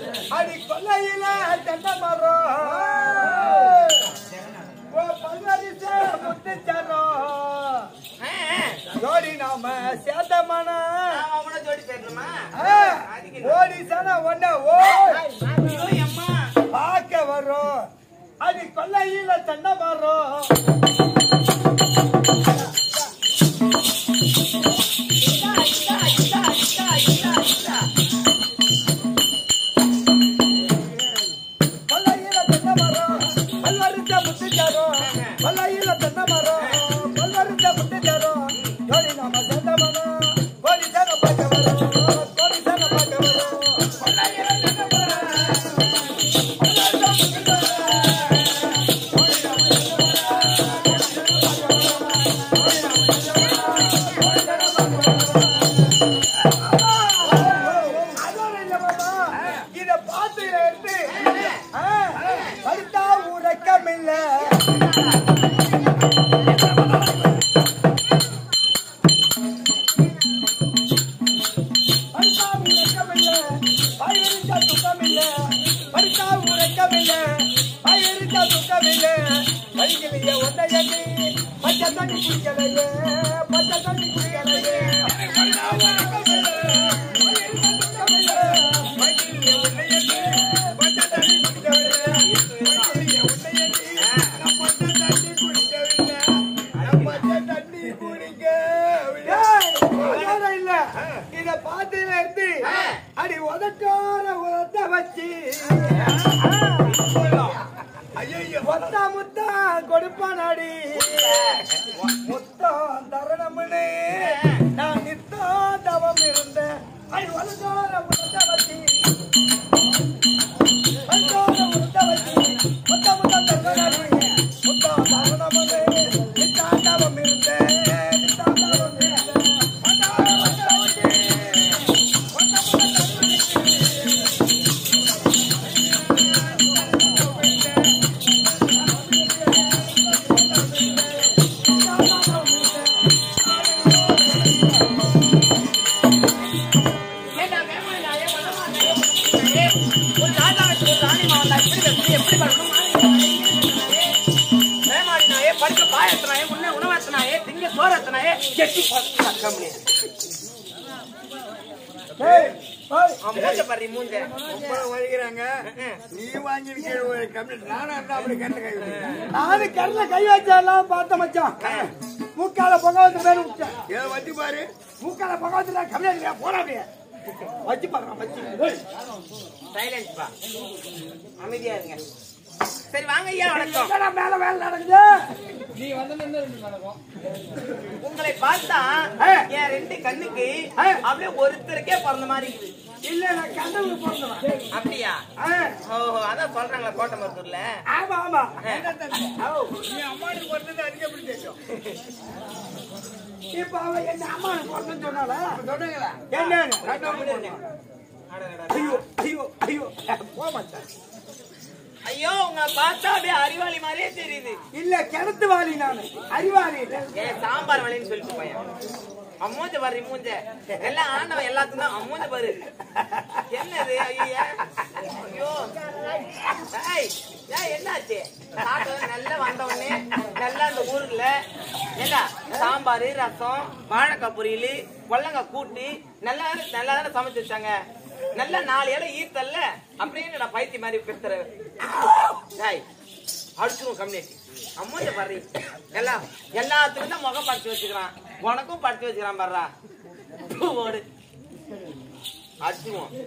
அடி கொல்லையில தென்னை மரம் ஓ பல்வரிச முத்துச்சரம் ஜோடி நாம சேதமனா ஓடி சன ஒன்ன ஓ பார்க்க வரும் அது கொல்லையில தென்னை மரம் கொல்லையில தென்னை மரம் பல்வரிச முத்துச்சரம் கொல்லையில தென்னை மரம் பல்வரிச முத்துச்சரம் ஜோடி நாம சேதமனா ஓடி சன பார்க்க வரும் ஓடி சன பார்க்க வரும் கொல்லையில தென்னை மரம் அதோட இல்ல மாமா, இத பார்த்து எடுத்து, ஆ, படுத்தா உறக்கமில்ல. படுத்தா உறக்கமில்ல, பயனிருந்தா துக்கமில்ல. படுத்தா உறக்கமில்ல, பயனிருந்தா துக்கமில்ல. வழிகளிலே உன்னை எண்ணி, பச்சை தண்ணி குடிக்கலையே, பச்சை தண்ணி குடிக்கலையே. படுத்தா உறக்கமில்ல, பயனிருந்தா துக்கமில்ல. வழிகளிலே உன்னை எண்ணி, பச்சை தண்ணி குடிக்கவில்லை. வழிகளிலே உன்னை எண்ணி, நான் பச்சை தண்ணி குடிக்கவில்லை. நான் பச்சை தண்ணி குடிக்கவில்லை. அதோட இல்ல, இத பாத்துல இருந்து அடி உதட்டோர உதட்ட வச்சு ஐயோ முத்தா முத்தா கொடுப்பானாடி முத்தம் தரணம்னு நான் நித்தம் தவம் இருந்தேன் அடி உதட்டோர உதட்ட வச்சு உதட்டோர உதட்ட வச்சு முத்த முத்த தரணடி முத்தம் தரணம்னு நித்தம் தவம் இருந்தேன் நித்தம் தவம் இருந்தேன் ஏய், ஏய், முப்பது வலிக்கிறாங்க நீ வாங்கியிருக்கிற ஒரு கம்மி நானும் இருந்தா அப்படி கண்டு கை வைக்கிறேன். நானு கருல கை வச்செல்லாம் பார்த்த மச்சான் மூக்கால புகை வந்து மேல விட்டேன் ஏதோ வச்சு பாரு மூக்கால புகை வந்து கம்மியா போடா அப்படியே வச்சு பாடுறான் வச்சு ஏய், சைலன்ஸ் பா அமைதியா இருங்க சரி வாங்க ஐயா வணக்கம் என்னடா மேல வேலை நடக்குது உங்களை பார்த்தா ஆ. என் ரெண்டு கண்ணுக்கு ஆ. அப்படியே ஒருத்தருக்கே பிறந்த மாதிரி இருக்குது இல்ல நான் கண்டவுக்கு பிறந்தவன் அப்படியா ஆ, ஓஹோ அதான் சொல்றாங்களா கோட்டை மருத்தூர்ல ஆமா ஆமா நீ அம்மாவுக்கு பிறந்தது அதுக்கு எப்படி தெரியும் இப்ப அவன் என்ன அம்மா பிறந்தன்னு சொன்னால சொன்னீங்களா என்ன ஐயோ ஐயோ ஐயோ போக மாட்டேன் ஐயோ உங்க பார்த்தா அப்படியே அறிவாளி மாதிரியே தெரியுது இல்ல கிணத்து வாலி நானு அறிவாளி இல்ல. ஏன் சாம்பார் வழின்னு சொல்லிட்டு போயேன் அம்மூஞ்ச பாரு மூஞ்ச எல்லாம் ஆண்டவன் எல்லாத்துக்கும் தான் அம்மூஞ்ச பாரு என்னது ஐயா ஐயோ ஏய், ஏய், என்னாச்சு சாப்பிட்டது நல்லா வந்த உடனே நல்லா அந்த ஊருக்குள்ள ஏண்டா சாம்பார் ரசம் வாழைக்காய் பொரியல் கொல்லங்காய் கூட்டு நல்லா நல்லா தானே சமைச்சு வச்சாங்க நல்லா நாலு இலை ஈத்தல்ல அப்படின்னு நான் பைத்தி மாதிரி பெத்துற ஏய் அடிச்சுடும் கம்யூனிட்டி அம்மூஞ்ச பாரு எல்லாம் எல்லாத்துக்கும் தான் முகம் படிச்சு வச்சுக்கிறான் உனக்கும் படிச்சு வச்சுக்கிறான் பாடுறா ஓடு அடிச்சுவோம்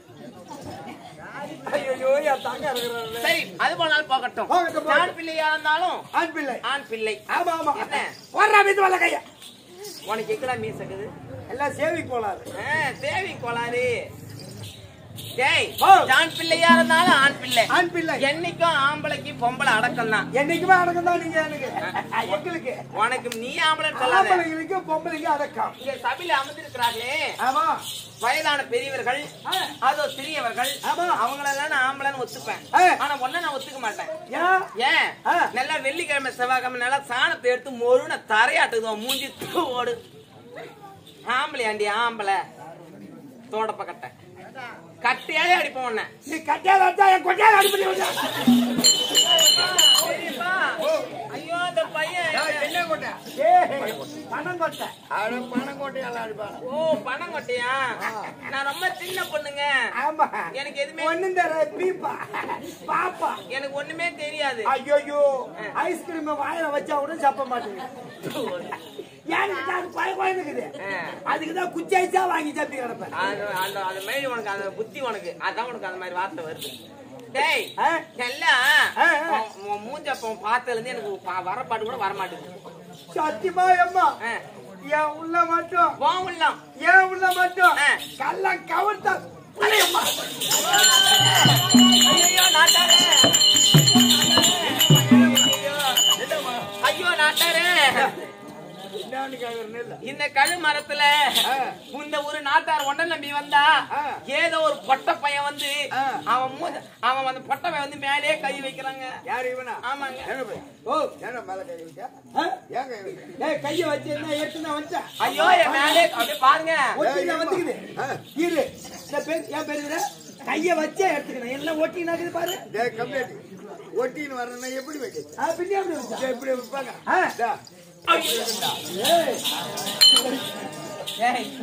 ஐயோ என் தாங்க இருக்கிறாரு சரி அது போனாலும் போகட்டும் போகட்டும், போகட்டும். ஆண் பிள்ளையா இருந்தாலும் ஆண் பிள்ளை ஆண் பிள்ளை ஆமா ஆமா என்ன? போடுறா மீது வல்ல கையா உனக்கு எக்கடா மீசக்குது எல்லாம் சேவி போலாது தேவி கோளாறு டேய் ஓ. ஆண் பிள்ளையா இருந்தாலும் ஆண் பிள்ளை ஆண் பிள்ளை என்னைக்கும் ஆம்பளைக்கு பொம்பளை அடக்கம் தான் என்னைக்குமே அடக்கம் தான் நீங்க எனக்கு எங்களுக்கு உனக்கு நீ ஆம்பளை சொல்லாத ஆம்பளைங்களுக்கு பொம்பளைக்கு அடக்கம் இங்க சபையில அமர்ந்திருக்கிறார்களே ஆமா வயதான பெரியவர்கள் ஆ. அதோ சிறியவர்கள் ஆமா. அவங்களெல்லாம் நான் ஆம்பளைன்னு ஒத்துப்பேன் ஆ. ஆனா ஒன்ன நான் ஒத்துக்க மாட்டேன் ஏன் ஏன் ஆ. நல்லா வெள்ளிக்கிழமை செவ்வாய்க்கிழமை நல்லா சாணத்தை எடுத்து மொருன தரையாட்டுதுவோம் மூஞ்சி தூ ஓடு ஆம்பளை ஆண்டி ஆம்பளை தோடப்ப கட்டை கட்டையாலே அடிப்போம் உன்னை நீ கட்டியால அடிச்சா என் கொட்டியால அடிப்படி விட்டா பெரியப்பா. ஐயோ அந்த பையன் என்ன கொட்டை ஏய் பணம் கொட்டை அவன பணம் கொட்டையெல்லாம் அடிப்பான் ஓ பணம் கொட்டையா நான் ரொம்ப சின்ன பொண்ணுங்க ஆமா எனக்கு எதுவுமே ஒண்ணும் தர பீப்பா பாப்பா எனக்கு ஒண்ணுமே தெரியாது ஐயோ ஐஸ்கிரீம் வாயில வச்சா கூட சாப்பிட மாட்டேங்குது ஏன்னு கேட்டா அது பய குழந்தைக்குது அதுக்குதான் குச்சி ஐஸா வாங்கி சாப்பிட்டு கிடப்பேன் அது அந்த அந்த மாதிரி உனக்கு அந்த புத்தி உனக்கு அதான் உனக்கு அந்த மாதிரி வார்த்தை வருது டேய் ஆ? எல்லாம் ஆ, ஆ. உன் உன் மூஞ்ச அப்ப பார்த்ததுல இருந்து எனக்கு பா- வர பாட்டு கூட வர மாட்டேங்குது சத்தியமா அம்மா ஆ. என் உள்ள மட்டும் வா உள்ளம் என் உள்ள மட்டும் ஆ. கள்ள கவர்த்தா புளியம்மா ஐயோ நாட்டாரே ஐயோ நாட்டாரே என்னன்னு கேக்குறேன்னு இல்ல இந்த கழு மரத்துல இந்த ஒரு நாட்டார் ஒன்ன நம்பி வந்தா ஏதோ ஒரு பொட்ட பையன் வந்து அவன் மூஞ்ச அவன் அந்த பொட்ட பையன் வந்து மேலே கை வைக்கிறாங்க யாரு இவனா ஆமாங்க எங்க போய் ஓ ஏன்னா மேல கை வச்சா ஆ? ஏன் கை வச்சா ஏய் கைய வச்சு என்ன எடுத்து வச்சேன் ஐயோ என் மேலே அப்படியே பாருங்க ஒட்டினா வந்துக்குது இரு இந்த பேர் ஏன் பேர் இது? கைய வச்சே எடுத்துக்கணும் எல்லாம் ஒட்டினாக்குது பாரு டே கம்ப்ளீட் ஒட்டின்னு வரணும்னா எப்படி வைக்க ஆ, பின்னாடி அப்படி வச்சா. எப்படி வைப்பாங்க ஆ. டா. ஏய், ஏய்,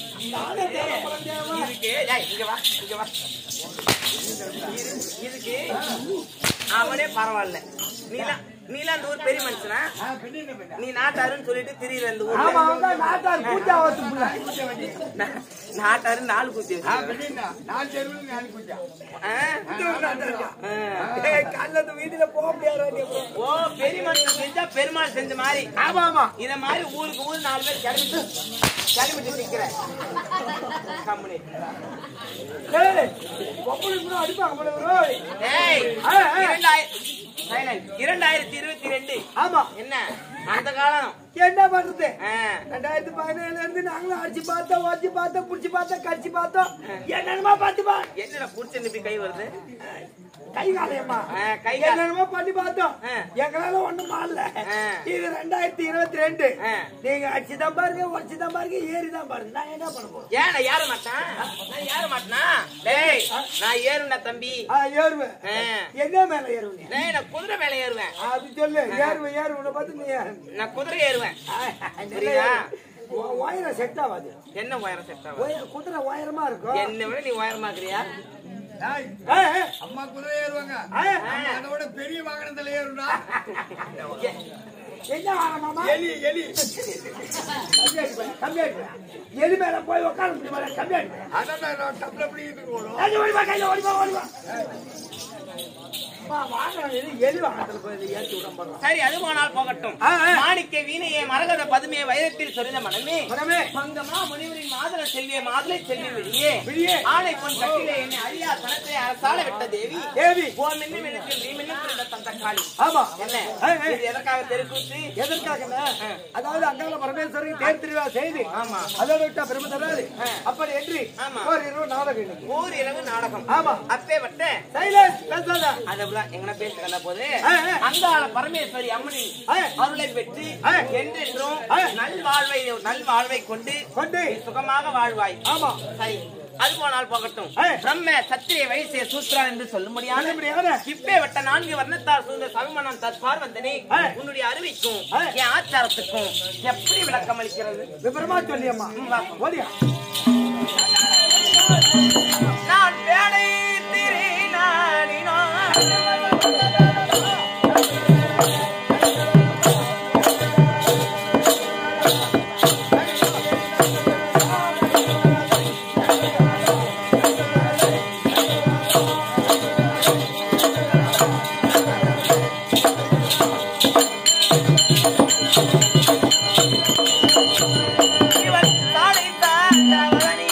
இதுக்கு ஏய், இங்க வா இங்க வா இது- இதுக்கு அவனே பரவாயில்ல நீலாம் நீலாம் அந்த ஊர் பெரிய மனுஷனா ஆ, பின்ன என்ன பண்ண? நீ நாட்டாருன்னு சொல்லிட்டு திரியிற இந்த ஆமா ஊர்ல அவன் நாட்டார் பூஜா வச்சு புள்ள நா- நாட்டாரு நாலு குத்தி ஆ, வச்சிருக்காரு. பின்ன என்ன? நான் தெருவில் நான் குச்சா ஆ? ஆ. ஏய், காலைல இந்த வீதியில போக முடியாது நீ அப்புறம். ஓ பெரிய மனுஷன் செஞ்சா பெருமாள் செஞ்ச மாதிரி ஆமா ஆமா இத மாதிரி ஊருக்கு ஊர் நாலு பேர் கிளம்பிட்டு கிளம்பிட்டு நிக்கிறேன் கம்பெனி ஏய், பொம்பளைங்க கூட அடிப்பாங்க போல இவரு. ஏய் ஆ, ஆ. இரண்டாயிரம் silent. இரண்டாயிரத்தி இருபத்தி ரெண்டு ஆமா என்ன அந்த காலம் என்ன பண்றது ஆ. ரெண்டாயிரத்தி பதினேழுல இருந்து நாங்களும் அடிச்சு பார்த்தோம் ஓச்சு பார்த்தோம் புடிச்சு பார்த்தோம் கடிச்சு பார்த்தோம் என்னென்னமோ பார்த்துப்பா என்னடா புடிச்சு நிப்பி கை வருது கை காலையம்மா ஆ, கை கால். என்னென்னமோ பண்ணி பார்த்தோம் ஆ. எங்களால ஒண்ணும் மாறல ஆ. இது ரெண்டாயிரத்தி இருபத்தி ரெண்டு ஆ. நீங்க அடிச்சு தான் பாருங்க உடச்சு தான் பாருங்க ஏறி தான் பாருங்க நான் என்ன பண்ண போறேன் ஏன் நான் ஏற மாட்டேன் நான் ஏற மாட்டேனா டேய் நான் ஏறுண்டா தம்பி ஆ, ஏறுவேன் ஆ. என்ன மேல ஏறுவீங்க டேய் நான் குதிரை மேல ஏறுவேன் அது சொல்லு ஏறுவேன் ஏறுவேன் பார்த்து நீ ஏறு. நான் குதிரை ஏறுவேன் ஆ, புரியுதா? உ- உயரம் செட் ஆகாது என்ன உயரம் செட் ஆகும் உய- குதிரை உயரமா இருக்கும் என்னை விட நீ உயரமாக்குறியா டேய், ஆ, ஆ. அம்மா குதிரை ஏறுவாங்க ஆ, அம்மா அதோட பெரிய வாகனத்துல ஏறுடா என்ன வாரமாமா எலி எலி கம்மியாட்டு போய், கம்மியாட்டு போய். எலி மேல போய் உட்கார முடியுமா கம்மியாட்டு போய். அதான் நான் டப்புல பிடிக்கிறதுக்கு ஓடும் ஏய், ஓடிவா, கையில ஓடிவா, ஓடிவா. அம்மா, வாகனம் எலி, எலி வாகனத்துல போய் இதை ஏத்தி விட போறோம். சரி அது போனால் போகட்டும் ஆ, ஆ. மாணிக்க வீணையே மரகத பதுமையை வைரத்தில் சொரிந்த மனமே மனமே. பங்கமா முனிவரின் மாதள செல்விய மாதுளை செல்வி வெளியே வெளியே. ஆணை பொன் கட்டிலே என்னை அறியா தனத்தை அரசால விட்ட தேவி தேவி. ஓ மின்னு மின்னத்தில் நீ மின்னு பிறந்த தந்த காளி ஆமா. என்ன ஆ, ஆ. இது எதற்காக தெருக்கூத்து எதற்காகன்னா, அதாவது அங்காள பரமேஸ்வரி தேர் திருவிழா செய்து ஆமா. அதோட விட்டா பிரம்மதராது அப்படி என்று ஆமா. ஒரு இரவு நாடகம் இன்னைக்கு. ஓர் இரவு நாடகம் ஆமா. அப்பே வட்ட சைலன்ஸ் பேசாத அதெல்லாம் எங்கன பேசுறதா போது ஆ, ஆ. அங்காள பரமேஸ்வரி அம்மனின் ஆ. அருளை பெற்று ஆ. என்றென்றும் ஆ. நல்வாழ்வை நல்வாழ்வை கொண்டு கொண்டு நீ சுகமாக வாழ்வாய் ஆமா. சரி அது போனால் போகட்டும் ஆ. பிரம்ம சத்திரிய வைசிய சூத்ரா என்று சொல்லும்படியான சொல்லும்படியான இப்பே வட்ட நான்கு வர்ணத்தார் சூழ்ந்த சவிமனம் தற்பார் வந்தனே ஆ. உன்னுடைய அறிவிக்கும் ஆ. என் ஆச்சாரத்துக்கும் எப்படி விளக்கம் அளிக்கிறது விபரமா சொல்லியம்மா வா. ஓடியா நான் வேலை திரி நாடினோம் இவன் சாலை தாண்டவனி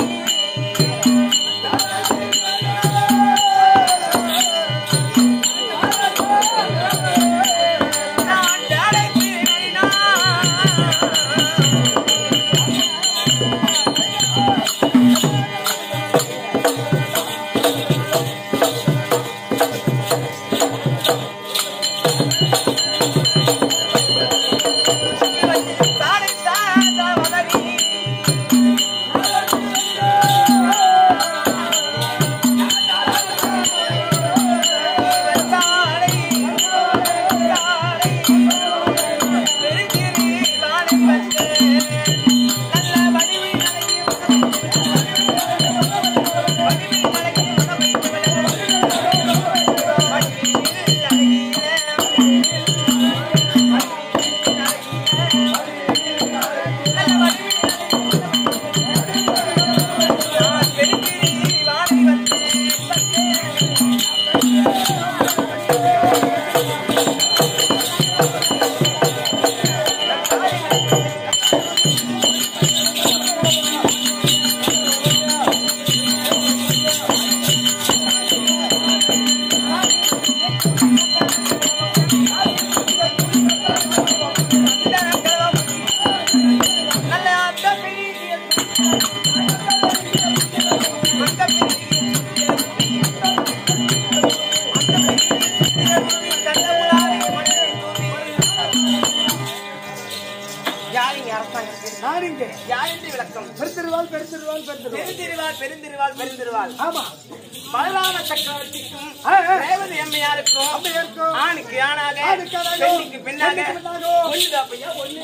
பெருந்திருவாள் பெருந்திருவாள் பெருந்திருவாள் பெருந்திருவாள் பெருந்திருவாள் ஆமா பலராம சக்கரவர்த்திக்கும் ஆ, ஆ. ரேவதி அம்மையாருக்கும் அம்மையாருக்கும் ஆணுக்கு ஆணாக ஆணுக்கு ஆணாக, பெண்ணுக்கு பெண்ணாக பெண்ணுக்கு பெண்ணாக. ஒண்ணுதா பையா ஒண்ணு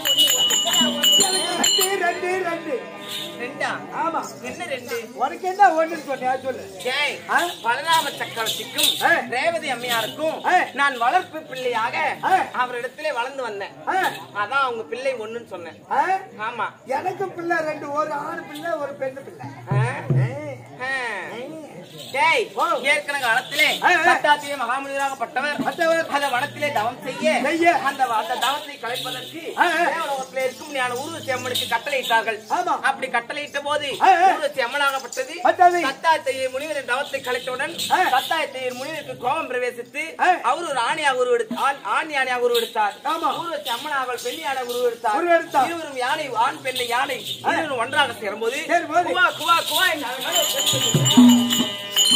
ஒண்ணு ரெண்டு ரெண்டு ரெண்டு ரெண்டா ஆமா என்ன ரெண்டு உனக்கு என்ன ஒண்ணுன்னு சொன்னியா சொல்லு ஏய், ஆ? பலராம சக்கரவர்த்திக்கும் ஆ. ரேவதி அம்மையாருக்கும் ஆ. நான் வளர்ப்பு பிள்ளையாக ஆ. அவரிடத்திலே வளர்ந்து வந்தேன் ஆ, அதான் அவங்க பிள்ளை ஒண்ணுன்னு சொன்னேன் ஆ, ஆமா எனக்கு பிள்ளை ரெண்டு ஒரு ஆண் பிள்ளை ஒரு பெண்ணு பிள்ளை ஆ? ஏய், ஆ. டேய், ஓ. ஏற்கனவே காலத்திலே ஆ, ஆ. சத்தாத்திய மகாமுனிவராகப்பட்டவர் மற்றவர் அந்த வனத்திலே தவம் செய்ய செய்ய. அந்த அந்த தவத்தை கலைப்பதற்கு ஆ, ஆ. தேவலோகத்திலே இருக்கும் ஞான ஊர்வசி அம்மனுக்கு கட்டளையிட்டார்கள் ஆமா. அப்படி கட்டளையிட்ட போது ஆ, ஆ. ஊர்வசி அம்மனாகப்பட்டது பட்டது. சத்தாத்தைய முனிவரின் தவத்தை கலைத்தவுடன் ஆ. சத்தாயத்தைய முனிவருக்கு கோபம் பிரவேசித்து ஆ. அவர் ஒரு ஆணையாக உருவெடுத்து ஆண் ஆண் யானையாக உருவெடுத்தார் ஆமா. ஊர்வசி அம்மனாக பெண் யானை உருவெடுத்தார் உருவெடுத்தார். இருவரும் யானை ஆண் பெண்ணை யானை இருவரும் ஒன்றாக சேரும்போது சேரும்போது. குவா குவா குவா என்று அவன் மேலே செலுத்தினார்.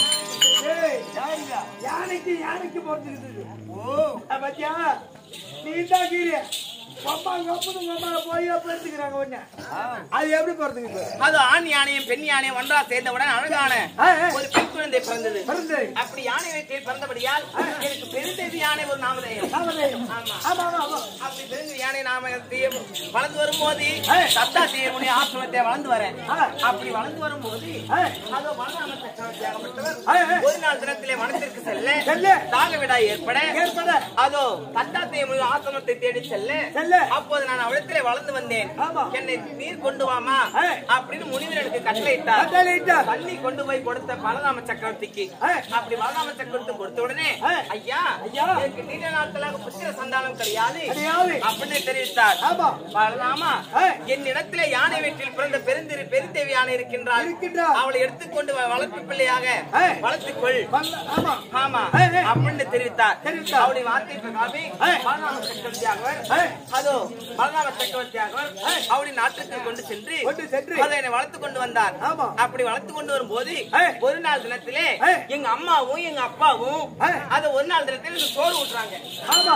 ஏய், யாருங்க? யானைக்கு யானைக்கு பொறுத்துக்கிட்டு ஓ பாத்தியா நீ தான் கீழே அம்மா கப்பனும் அம்மா போய் எடுத்துக்கிறாங்க ஒண்ணு அது எப்படி பொறுத்துக்கிட்டு அது ஆண் யானையும் பெண் யானையும் ஒன்றா சேர்ந்தவுடன் அழகான ஆ, ஆ. ஒரு பெண் குழந்தை பிறந்தது பிறந்து அப்படி யானை வயிற்றில் பிறந்தபடியால் எனக்கு பெருந்தேவி யானை ஒரு நாமதேயம் நாமதேயம். ஆமா. ஆமா ஆமா ஆமா அப்படி பெருந்து யானை நாமத்தையும் வளர்ந்து வரும்போது ஆ. சத்தா செய்யக்கூடிய ஆசிரமத்தை வளர்ந்து வரேன் ஆ. அப்படி வளர்ந்து வரும்போது ஆ. அதோ வனராம சக்கரவர்த்தியாகப்பட்டவர் ஆ, ஆ. ஒரு நாள் தினத்திலே வனத்திற்கு செல்ல செல்ல. தாக விடாய் ஏற்பட ஏற்பட. அதோ தத்தாத்தைய ஆசிரமத்தை தேடி செல்ல செல்ல. அப்போது நான் அவளிடத்திலே வளர்ந்து வந்தேன் ஆமா. என்னை நீர் கொண்டு வாமா ஆ. அப்படின்னு முனிவர் எனக்கு கட்டளையிட்டார் கட்டளையிட்டார். தண்ணி கொண்டு போய் கொடுத்த பலராம சக்கரவர்த்திக்கு ஆ. அப்படி பலராம சக்கரவர்த்தி கொடுத்த உடனே ஆ. ஐயா ஐயா. எனக்கு நீண்ட நாட்களாக புத்திர சந்தானம் கிடையாது கிடையாது. அப்படின்னு தெரிவித்தார் ஆமா. பலராமா ஆ. என்னிடத்திலே யானை வீட்டில் பிறந்த பெருந்திரு பெருந்தேவி யானை இருக்கின்றாள் இருக்கின்றாள். அவளை எடுத்துக்கொண்டு வ- வளர்ப்பு பிள்ளையாக ஆ. வளர்த்துக்கொள் வல்ல- ஆமா ஆமா ஆ, ஆ. அப்படின்னு தெரிவித்தார் தெரிவித்தார். அவருடைய வார்த்தை பிரகாமே ஆ. பலராம சக்கரவர்த்தியாகவர் ஆ. அதோ பலராம சக்கரவர்த்தியாகவர் அவருடைய நாட்டுக்கு கொண்டு சென்று கொண்டு சென்று. அதை என்னை வளர்த்து கொண்டு வந்தார் ஆமா. அப்படி வளர்த்து கொண்டு வரும்போது ஆ. ஒரு நாள் தினத்திலே ஆ. எங்க அம்மாவும் எங்க அப்பாவும் ஆ. அத ஒரு நாள் தினத்தில் எனக்கு சோறு ஊட்டுறாங்க ஆமா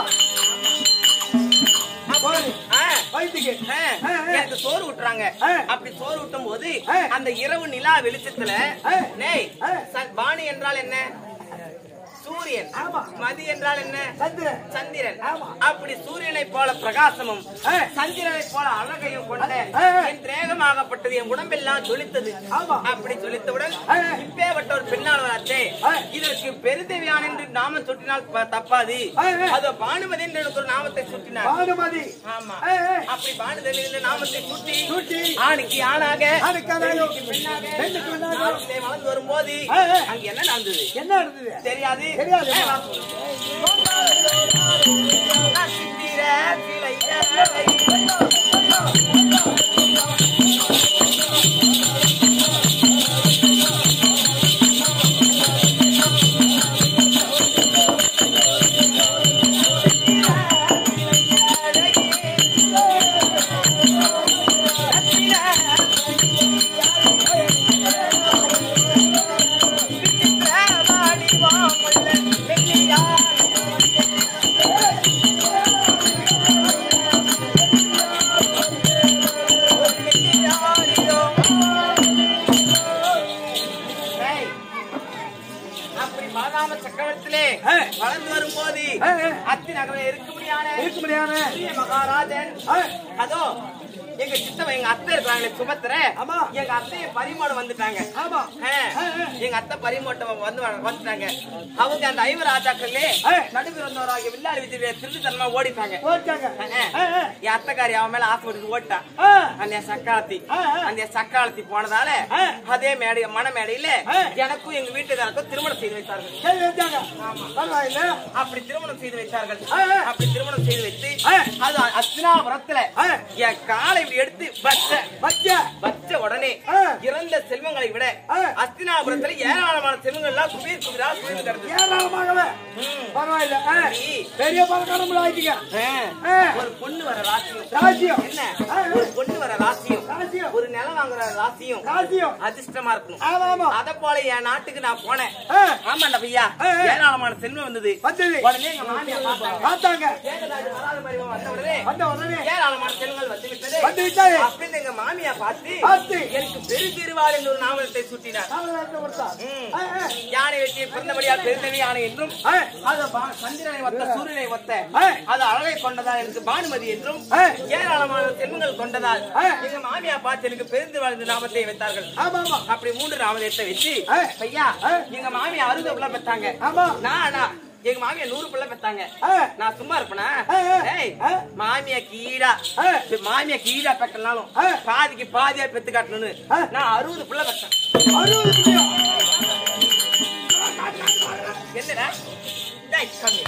அப்படி- ஆ. வயிற்றுக்கு ஆ, ஆ, ஆ. எனக்கு சோறு ஊட்டுறாங்க ஆ. அப்படி சோறு ஊட்டும் போது ஆ. அந்த இரவு நிலா வெளிச்சத்துல ஆ. நேய் ஆ. ச- வாணி என்றால் என்ன சூரியன் ஆமா. மதி என்றால் என்ன சந்திரன் சந்திரன் ஆமா. அப்படி சூரியனை போல பிரகாசமும் ஆ. சந்திரனை போல அழகையும் கொண்ட ஆ, ஆ. என் திரேகமாகப்பட்டது என் உடம்பெல்லாம் ஜொலித்தது ஆமா. அப்படி ஜொலித்தவுடன் ஆ, ஆ. இப்பேற்பட்ட ஒரு பெண்ணாளவராச்சே ஆ. இதற்கு பெருந்தேவியான் என்று நாமம் சுட்டினால் ப- தப்பாது ஆ, ஆ. அது பானுமதி என்று எனக்கு ஒரு நாமத்தை சுட்டினார் பானுமதி ஆமா ஆ, ஆ. அப்படி பானுதேவி என்ற நாமத்தை சுட்டி சூட்டி ஆணுக்கு ஆணாக ஆணுக்கு ஆணாக, பெண்ணுக்கு பெண்ணாக பெண்ணுக்கு பெண்ணாக. நாட்டிலே வளர்ந்து வரும்போது ஆ, ஆ. அங்க என்ன நடந்தது என்ன நடந்தது தெரியாது தெரியாது. ஏ, வா சொல்லு. நட்சத்திர சிலைகளை ஏய், அப்படி பாதாம சக்கரவர்த்திலே ஆ. வளர்ந்து வரும்போது ஆ, ஆ. அத்தி நகரம் இருக்கும்படியான இருக்க முடியாம பெரிய மகாராஜன் ஆ. அதோ எங்க சித்தவ எங்க அத்தை இருக்காங்களே சுபத்திர ஆமா. எங்க அத்தையை பரிமாணம் வந்துட்டாங்க ஆமா ஆ. எங்க அத்தை பரிமாட்டம் வந்து வந்துட்டாங்க அவங்க அந்த ஐவர் ராஜாக்களே ஆ. நடுவில் வந்தவராகிய வில்லாரி விஜய திருட்டுத்தனமா ஓடிட்டாங்க போட்டாங்க ஆ. ஆ, ஆ. என் அத்தைக்காரி அவன் மேல ஆசைப்பட்டு ஓட்டா ஆ. அந்த சக்காலத்தி ஆ, ஆ. அந்த சக்காலத்தி போனதால ஆ. அதே மேடை மன மேடையில ஆ. எனக்கும் எங்க வீட்டுக்காருக்கும் திருமணம் செய்து வைத்தார்கள் சரி வச்சாங்க பரவாயில்ல அப்படி திருமணம் செய்து வைத்தார்கள் ஆ, ஆ. அப்படி திருமணம் செய்து வைத்து ஆ. அது அஸ்தினாபுரத்துல ஆ. என் காலை இப்படி எடுத்து வச்ச வச்ச வச்ச உடனே ஆ. இறந்த செல்வங்களை விட ஆ. அஸ்தினாபுரத்துல ஏராளமான செல்வங்கள் எல்லாம் குபீர் குபீரா குவிந்து கிடந்தது ஏராளமாகவே ம். பரவாயில்ல ஆ. சரி. பெரிய பணக்காரங்கள ஆயிட்டீங்க ஆ. ஆ. ஒரு பொண்ணு வர ராசியும் ராசியம். என்ன ஆ, ஆ. ஒரு பொண்ணு வர ராசியும் ராசியம். ஒரு நிலம் வாங்குற ராசியும் ராசியம் அதிர்ஷ்டமா இருக்கணும் ஆமா ஆமா அத போல என் நாட்டுக்கு நான் போனேன் ஆ. ஆமாண்டா பையா ஆ, ஆ. ஏராளமான செல்வம் வந்தது வந்தது உடனே எங்க மாமியார் பார்த்தாங்க பார்த்தாங்க ஏகதாஜி வராத மாதிரி வந்த உடனே வந்த உடனே ஏராளமான செல்வங்கள் வந்து விட்டது வந்து விட்டாயே அப்படின்னு எங்க மாமியா பார்த்து பார்த்து. எனக்கு பெரு திருவாள் என்ற ஒரு நாமத்தை சுட்டினார் காவலாளத்தை கொடுத்தா. ம். ஆ, ஆ. யானை வெட்டி பிறந்தபடியால் பெருந்தவி யானை என்றும் ஆ. அது பா- சந்திரனை ஒத்த சூரியனை ஒத்த ஆ. அது அழகை கொண்டதால் எனக்கு பானுமதி என்றும் ஆ. ஏராளமான செல்வங்கள் கொண்டதால் ஆ. எங்க மாமியா பார்த்து எனக்கு பெருந்திருவாள் என்ற நாமத்தை வைத்தார்கள் ஆமா ஆமா அப்படி மூன்று நாமத்தை வச்சு ஆ. ஐயா ஆ. எங்க மாமியா அறுபது பிள்ளை பெத்தாங்க ஆமா. நானா எங்க மாமியா நூறு பிள்ளை பெத்தாங்க ஆ. நான் சும்மா இருப்பேனா ஆ, ஆ. ஏய், ஆ. மாமியா கீழா ஆ. மாமியா கீழா பெட்டனாலும் ஆ. பாதிக்கு பாதியா பெத்து காட்டணும்னு ஆ. நான் அறுபது பிள்ளை பெத்தேன் அறுபது பிள்ளையா? என்னடா டேய், கம்மி.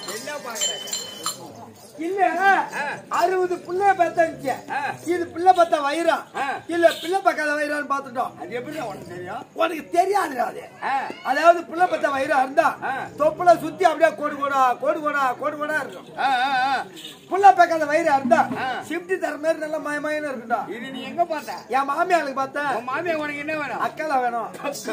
இல்ல ஆ. அறுபது பிள்ளை பெத்தச்சு ஆ. இது பிள்ளை பெத்த வயிறா ஆ. இல்ல பிள்ளை பக்காத வயிறான்னு பாத்துட்டோம் அது எப்படி உனக்கு தெரியும் உனக்கு தெரியாதுடா அது ஆ. அதாவது பிள்ளை பெத்த வயிறா இருந்தா ஆ. தொப்புல சுத்தி அப்படியே கோடு கோடா கோடு கோடா கோடு கோடா இருக்கும் ஆ, ஆ, ஆ. புள்ள பக்காத வயிறா இருந்தா ஆ. சிப்டி தர மாதிரி நல்லா மயமயன்னு இருக்குடா இது நீ எங்க பார்த்த என் மாமியாளுக்கு பார்த்தேன் உன் மாமியா உனக்கு என்ன வேணும் அக்கால வேணும்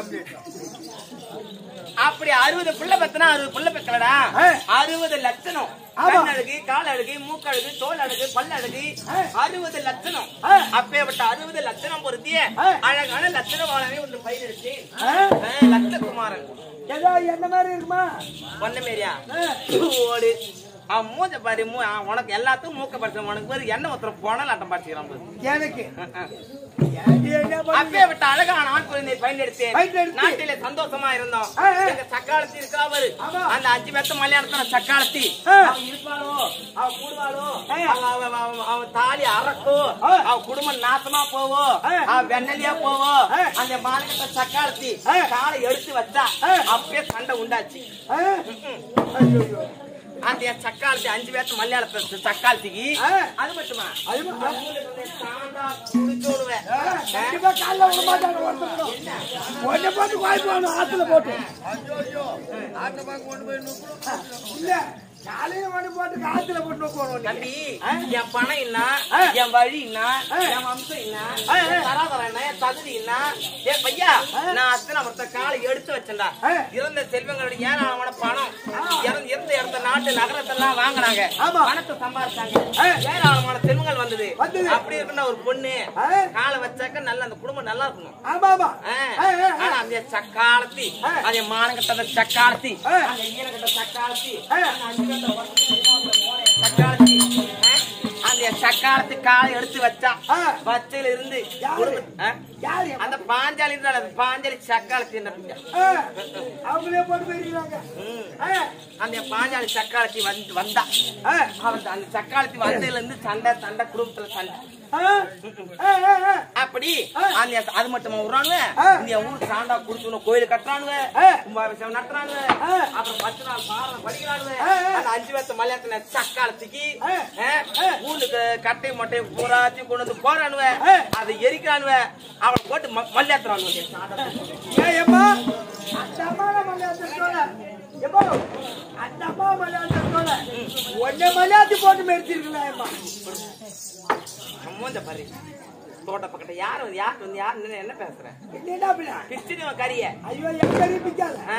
அப்படி அறுபது புள்ள பெத்தனா அறுபது புள்ள பெத்தலடா ஆ. அறுபது லட்சணம் ஆமா. கண் அழகு கால் அழகு மூக்கு அழகு தோல் அழகு பல் அழகு ஆ. அறுபது லட்சணம் ஆ. அப்பேற்பட்ட அறுபது லட்சணம் பொருத்திய ஆ. அழகான லட்சணமானவே ஒன்று பயிர் எடுத்து ஆ? லட்சகுமாரன் ஏதோ என்ன மாதிரி இருக்குமா ஒன்னமேரியா ஆ. ஓடு அவன் மூஞ்ச பாரு மூ அவன் உனக்கு எல்லாத்துக்கும் மூக்க பறிச்சவன் உனக்கு பேரு எண்ணெய் ஒருத்தர் போனால் அட்டம் பறிச்சுக்கிறான் பாரு எனக்கு ஆ, ஆ. ஏண்டி என்ன பண்ணி- அப்பே விட்ட அழகான ஆண் குழந்தையை பயன்படுத்தேன் பயன்படுத்தி. நாட்டிலே சந்தோஷமா இருந்தோம் ஆ, ஆ. எங்க சக்காலத்தி இருக்கா பாரு ஆமா. அந்த அஞ்சு பேர்த்த மலையாளத்துல சக்காலத்தி ஆ. அவ இருப்பாளோ அவ கூடுவாளோ ஆ. அவ- அவ- அவ- அவ- அவ தாலி அறக்கும் ஆ. அவ குடும்பம் நாசமா போவோம் ஆ. அவ வெண்ணலியா போவோம் ஆ. அந்த மாநிலத்தை சக்காலத்தி ஆ. காலை எடுத்து வச்சா ஆ. அப்பயே சண்டை உண்டாச்சு ஆ? ம்ம். ஐயோ. அந்த சக்காலத்தி அஞ்சு பேர்த்த மலையாளத்துல சக்காலத்திக்கு ஆ. அது மட்டுமா அது மட்டுமா? சாந்தா குடிச்சோடுவேன் ஆ, கண்டிப்பா காலைல விட மாட்டாங்க ஒருத்தர் கூட. ஒண்ணு போட்டு வாய்ப்பு வேணும் ஆத்துல போட்டு இல்ல காலையில ஒண்ணு போட்டு ஆத்துல போட்டு போகணும் தம்பி என் பணம் என்ன ஆ. என் வழி என்ன ஆ. என் வம்சம் என்ன ஆ, ஆ. என் தராதரம் என்ன என் தகுதி என்ன ஏ பையா நான் அத்தனை ஒருத்த காலை எடுத்து வச்சேன்டா ஆ. இறந்த செல்வங்களுடைய ஏராளமான பணம் இறந்து இறந்த இறந்த நாட்டு நகரத்தெல்லாம் வாங்கினாங்க ஆமா. பணத்தை சம்பாதிச்சாங்க ஆ. ஏராளமான செல்வங்கள் வந்தது வந்தது. அப்படி இருக்குன்னா ஒரு பொண்ணு ஆ. காலை வச்சாக்க நல்ல அந்த குடும்பம் நல்லா இருக்கணும் ஆமா ஆமா ஆ. ஆ, ஆ, ஆ. ஆனா அந்த சக்காலத்தி ஆ. அந்த மானகட்ட சக்காலத்தி ஆ. அந்த ஈனகட்ட சக்காலத்தி ஆ. அந்த அஞ்சுகட்ட சக்காலத்தி ஆ. அந்த சக்காலத்து காலை எடுத்து வச்சா ஆ. வச்சையில இருந்து யாரு? குடும்ப- ஆ? யாரு என் அந்த பாஞ்சாலி இருந்தால அந்த பாஞ்சாலி சக்காலத்தி என்ன ஆ, அவங்களே போட்டு போயிருக்கிறாங்க ம். ஆ, அந்த பாஞ்சாலி சக்காலத்தி வந்து வந்தா ஆ, அவன் அந்த சக்காலத்தி வந்ததுல இருந்து சண்டை சண்டை குடும்பத்துல சண்டை ஆ, ஆ, ஆ, ஆ. அப்படி ஆ. அந்த அது மட்டுமா விடுறானுவ ஆ. இந்த ஊர் சாண்டா குடிச்சு கோயில் கட்டுறானுவ ஆ. கும்பாபிஷேகம் நடத்துறானுவ ஆ. அப்புறம் பத்து நாள் பாரம் படிக்கிறானுவ ஆ, ஆ. அந்த அஞ்சு வருஷம் மலையாளத்துல சக்காலத்துக்கு ஆ. ஆ, ஊருக்கு கட்டை மட்டை பூராத்தையும் கொண்டு வந்து போறானுவ ஆ. அதை எரிக்கிறானுவ அவனை போட்டு ம- மல்யாத்துறானுவ ஏய், அம்மா, அந்த அம்மாவை மலையாளத்தோட, எம்மா, அந்த அம்மா மலையாளத்தோட, உன்னை மலையாளத்தி போட்டு மெரிச்சிருக்கலாம் அம்மா மூஞ்ச பாரு தோட்ட பக்கத்துல யார் வந்து யார் வந்து யார் நின்னு என்ன பேசுற என்னடா பின்ன? பிச்சுடுவன் கறிய ஐயோ எங்க பிக்காத ஆ.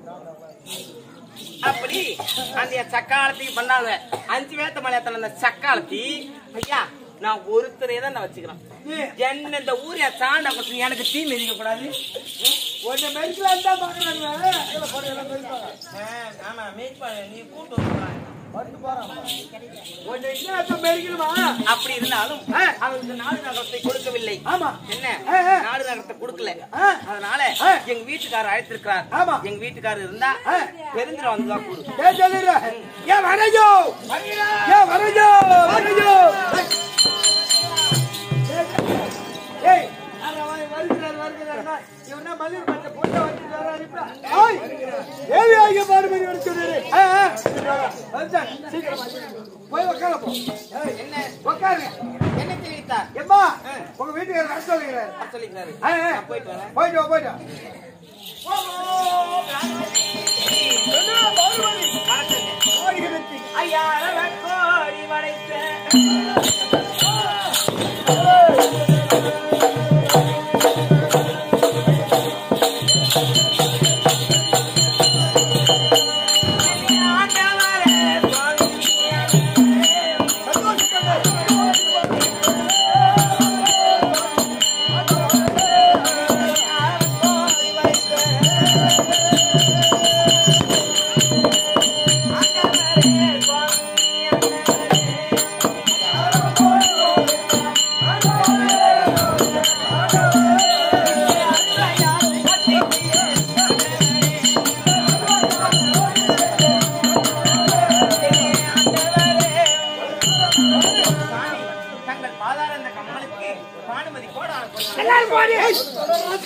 அப்படி அந்த சக்காலத்துக்கு பண்ணாங்க அஞ்சு பேத்த மலையத்துல அந்த சக்காலத்தி ஐயா நான் ஒருத்தரே தான் நான் வச்சுக்கிறேன் ஏய். என்ன இந்த ஊர் என் சாண்டா கொடுத்து எனக்கு தீ மிதிக்க கூடாது உன்னை மெரிக்கலாம் தான் பாக்குறாங்க இதுல போட்டு எல்லாம் மெரிப்பாங்க. ஆமா மேய்ப்பா நீ கூட்டு வந்துடுறாங்க. வந்து போறான். உன்னை என்ன இப்ப மெரிக்கணுமா? அப்படி இருந்தாலும் ஆ. அவனுக்கு நாடு நகரத்தை கொடுக்கவில்லை ஆமா. என்ன ஆ, ஆ. நாடு நகரத்தை கொடுக்கல ஆ. அதனால ஆ. எங்க வீட்டுக்காரர் அழைத்திருக்கிறார் ஆமா. எங்க வீட்டுக்காரர் இருந்தா ஆ. பெருந்திர வந்துதான் கூடு ஏய், சொல்லிடுறேன். ஏய், வரேஜோ. ஏய், வரேஜோ, வரேஜோ. ஏய், அட வா, வருகிறார், வருகிறார்னா, இவனா மல்லிகை மரத்தை போட்டு வச்சுட்டு வராரு இப்ப. ஏய், ஏவி ஆகிய பாடுபடி வர சொன்னாரு. ஆ, ஆ. வந்துட்டார், சீக்கிரம் வா. போய் உட்கார போ. ஏய், என்ன உட்காருங்க. என்ன தெரிவித்தார் எம்மா, உங்க வீட்டுக்கு வர சொல்லுகிறேன். சொல்லிக்கிறாரு ஆ, ஆ. நான் போயிட்டு வரேன் போயிட்டு வா, போயிட்டு வா. வணக்கங்க. ஐயாயிரம் கோடி படைத்த ஆண்டவரே,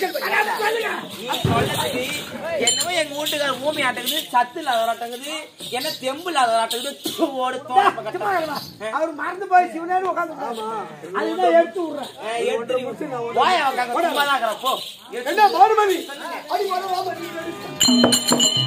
நீ சொல்றது என்னமோ எங்க வீட்டுக்கார பூமி ஆட்டங்குது சத்து இல்லாதவராட்டங்குது என்ன தெம்பு இல்லாதவராட்டங்குது தூ, ஓடு தோட பக்கத்துல. அவர் மறந்து போய் சிவனேன்னு உட்காந்து அதுதான் எடுத்து விடுறேன் ஆ, எடுத்து நீ வாய உக்காங்க, சும்மா தான் இருக்கிற, போ. எடுத்து என்ன பானுமதி அடி வரலாமா நீ நடி.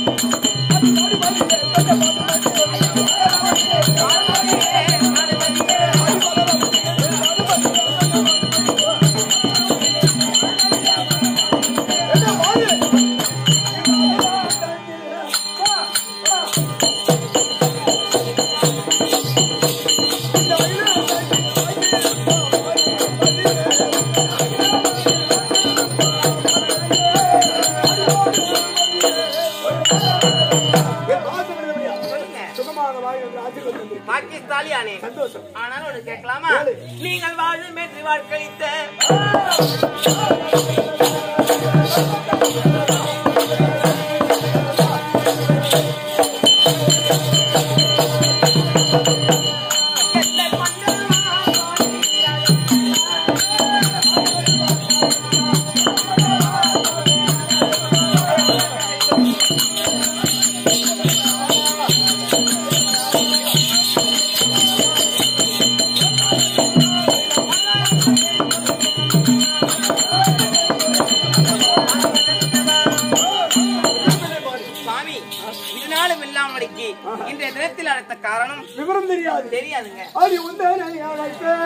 என் ஆசைப்படுறபடியா? சொல்லுங்க. சுகமான வாழ்வு என்று ஆசீர்வதித்து பாகிஸ்தானி ஆனே சந்தோஷம் ஆனாலும் ஒண்ணு கேட்கலாமா கேளு. நீங்கள் வாழும் வெற்றி வாழ்க்கழித்த சுவாமி இதனாலும் இல்லாமடிக்கு இன்றைய தினத்தில் அழைத்த காரணம் விவரம் தெரியாது தெரியாதுங்க அடி உந்தனை அழைப்பே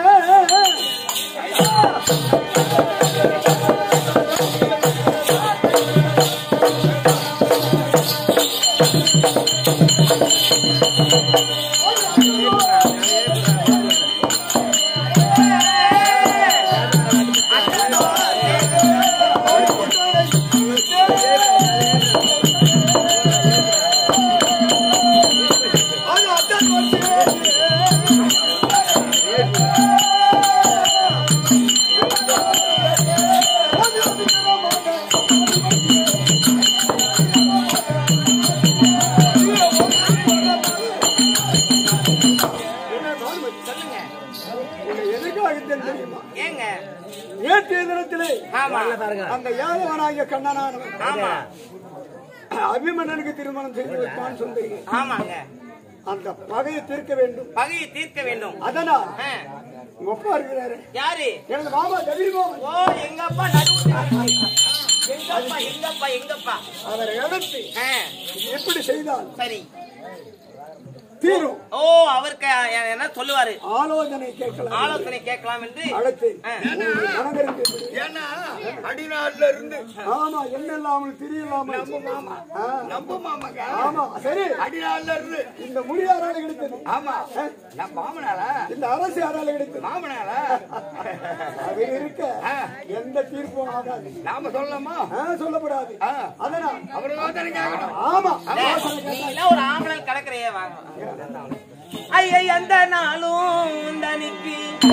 அது அதான் என்ன பானுமதி? சொல்லுங்க உன்னை எதுக்காக தெரியுமா ஏங்க நேற்றைய தினத்திலே ஆமா அந்த யாதவனாகிய கண்ணனானவன் ஆமா அபிமன்னனுக்கு திருமணம் செய்து வைத்தான் சொல்றீங்க ஆமாங்க அந்த பகையை தீர்க்க வேண்டும் பகையை தீர்க்க வேண்டும் அதனால் ஆ, உங்க அப்பா இருக்கிறாரு யாரு எனது மாமா கதிர்மோகன் ஓ எங்க அப்பா நடுவுல எங்க அப்பா எங்க அப்பா எங்க அப்பா அவரை அழைத்து ஆ, எப்படி செய்தால் சரி தீரும் ஓ அவருக்கு என்ன சொல்லுவாரு ஆலோசனை கேட்கலாம் ஆலோசனை கேட்கலாம் என்று அழைத்து ஆ. உங்களுடைய மனதிற்கு எப்படி? ஏன்னா அடிநாட்டுல இருந்து ஆமா என்ன இல்லாமல் தெரியலாமல் நம்ம மாமா ஆ, நம்ம மாமாங்க ஆமா சரி அடிநாட்டுல இருந்து இந்த முடி யாரால கிடைத்தது ஆமா நான் மாமனால இந்த அரசு யாரால கிடைத்தது மாமனால அது இருக்க எந்த தீர்ப்பும் ஆகாது நாம சொல்லலாமா ஆ, சொல்லப்படாது ஆ. அதனால் அவரை தானே கேட்கணும் ஆமா டேய், நீ எல்லாம் ஒரு ஆம்பளை கடற்கரையே வாங்க ஐயை அந்த நாளும் தனிக்கு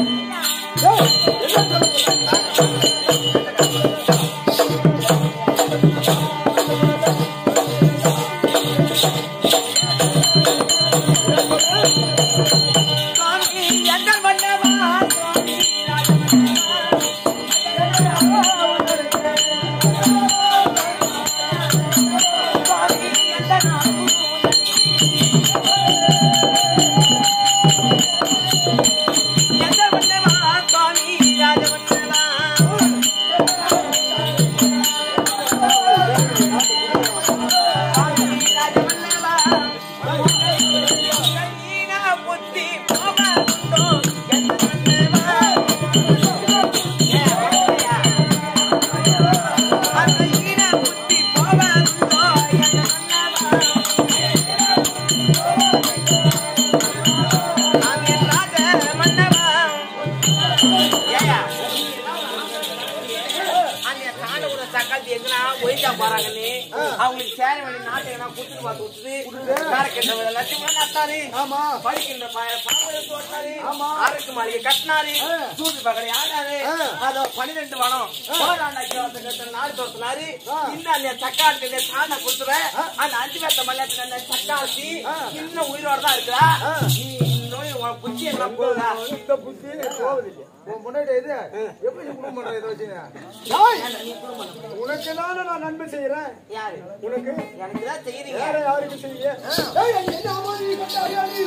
சுவாமி எந்த மன்னவா சுவாமி சுவாமி எந்த நாளும் எந்த மன்னவா சுவாமி ராஜ மன்னவா சுவாமி ராஜ மன்னவா கண்ணீனா புத்தி போகாதுண்டோ எந்த மன்னவா ஏ, அப்படியா? கண்ணீனா புத்தி போகாதுண்டோ எந்த மன்னவா அவன் ராஜ மன்னவா ஏயா அந்த சாண சக்காத்தி எங்கனா ஒழிஞ்சா போறாங்கன்னு அவங்களுக்கு சேர வேண்டிய நாட்டை எங்கன்னா குடுத்துட்டு பார்த்து விட்டுட்டு காரக்கின்ற லட்சுமணன் நட்டாரு ஆமா படிக்கின்ற ப- பாம்பு போட்டாரு ஆமா. அரக்கு மாளிகை கட்டினாரு சூது பகடை ஆடாரு அதோ பன்னிரெண்டு வனம் போராண்டாக்கி ஒருத்தர் நாடு தோத்தினாரு இன்னும் அந்த சக்காத்துக்கு சாண கொடுத்துற அந்த அஞ்சு பேத்த மல்லத்துல அந்த சக்காத்தி இன்னும் உயிரோட தான் இருக்கிறா நீ இன்னும் உன் புத்தி என்ன போகுதா இந்த புத்தி போவதில்லை உன் முன்னாடி இது எப்படி நீ குடும்பம் பண்ற இதை வச்சுங்க டேய், நீ குடும்பம் உனக்கு தானே நான் நன்மை செய்யறேன் யாரு உனக்கு எனக்கு தான் செய்யறீங்க வேற யாருக்கு செய்ய டேய், என்ன அம்மா நீ கட்டாயா நீ?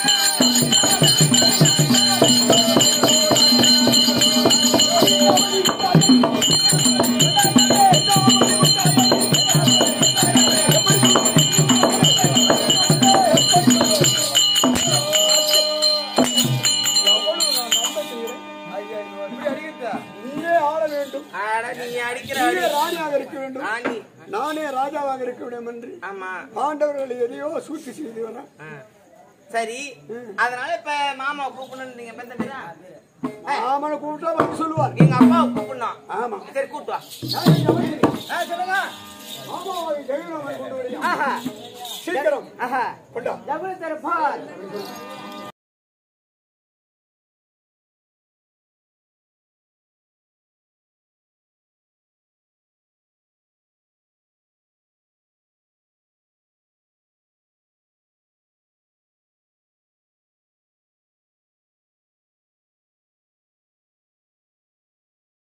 எவ்வளவு நான் நன்மை செய்யறேன் ஐயா நீ இப்படி அடிக்கிறதா நீயே ஆள வேண்டும் ஆட நீ அடிக்கிற நீயே அடி. ராணியாக இருக்க வேண்டும் ராணி நானே ராஜாவாக இருக்க வேண்டும் என்று ஆமா பாண்டவர்கள் எதையோ சூழ்ச்சி செய்தவன ஆ. சரி அதனால இப்ப மாமா கூப்பிடணும் நீங்க பந்தா ஆமனை கூப்பிட்டா வந்து சொல்லுவார் எங்க அப்பாவை கூப்பிடணும் ஆமா சரி கூட்டு வா ஆ சொல்லுங்க ஆமாவை ஜெகநாதன் கொண்டு வரியா ஆஹா சீக்கிரம் ஆஹா கொண்டா டபுள் தரப்பால்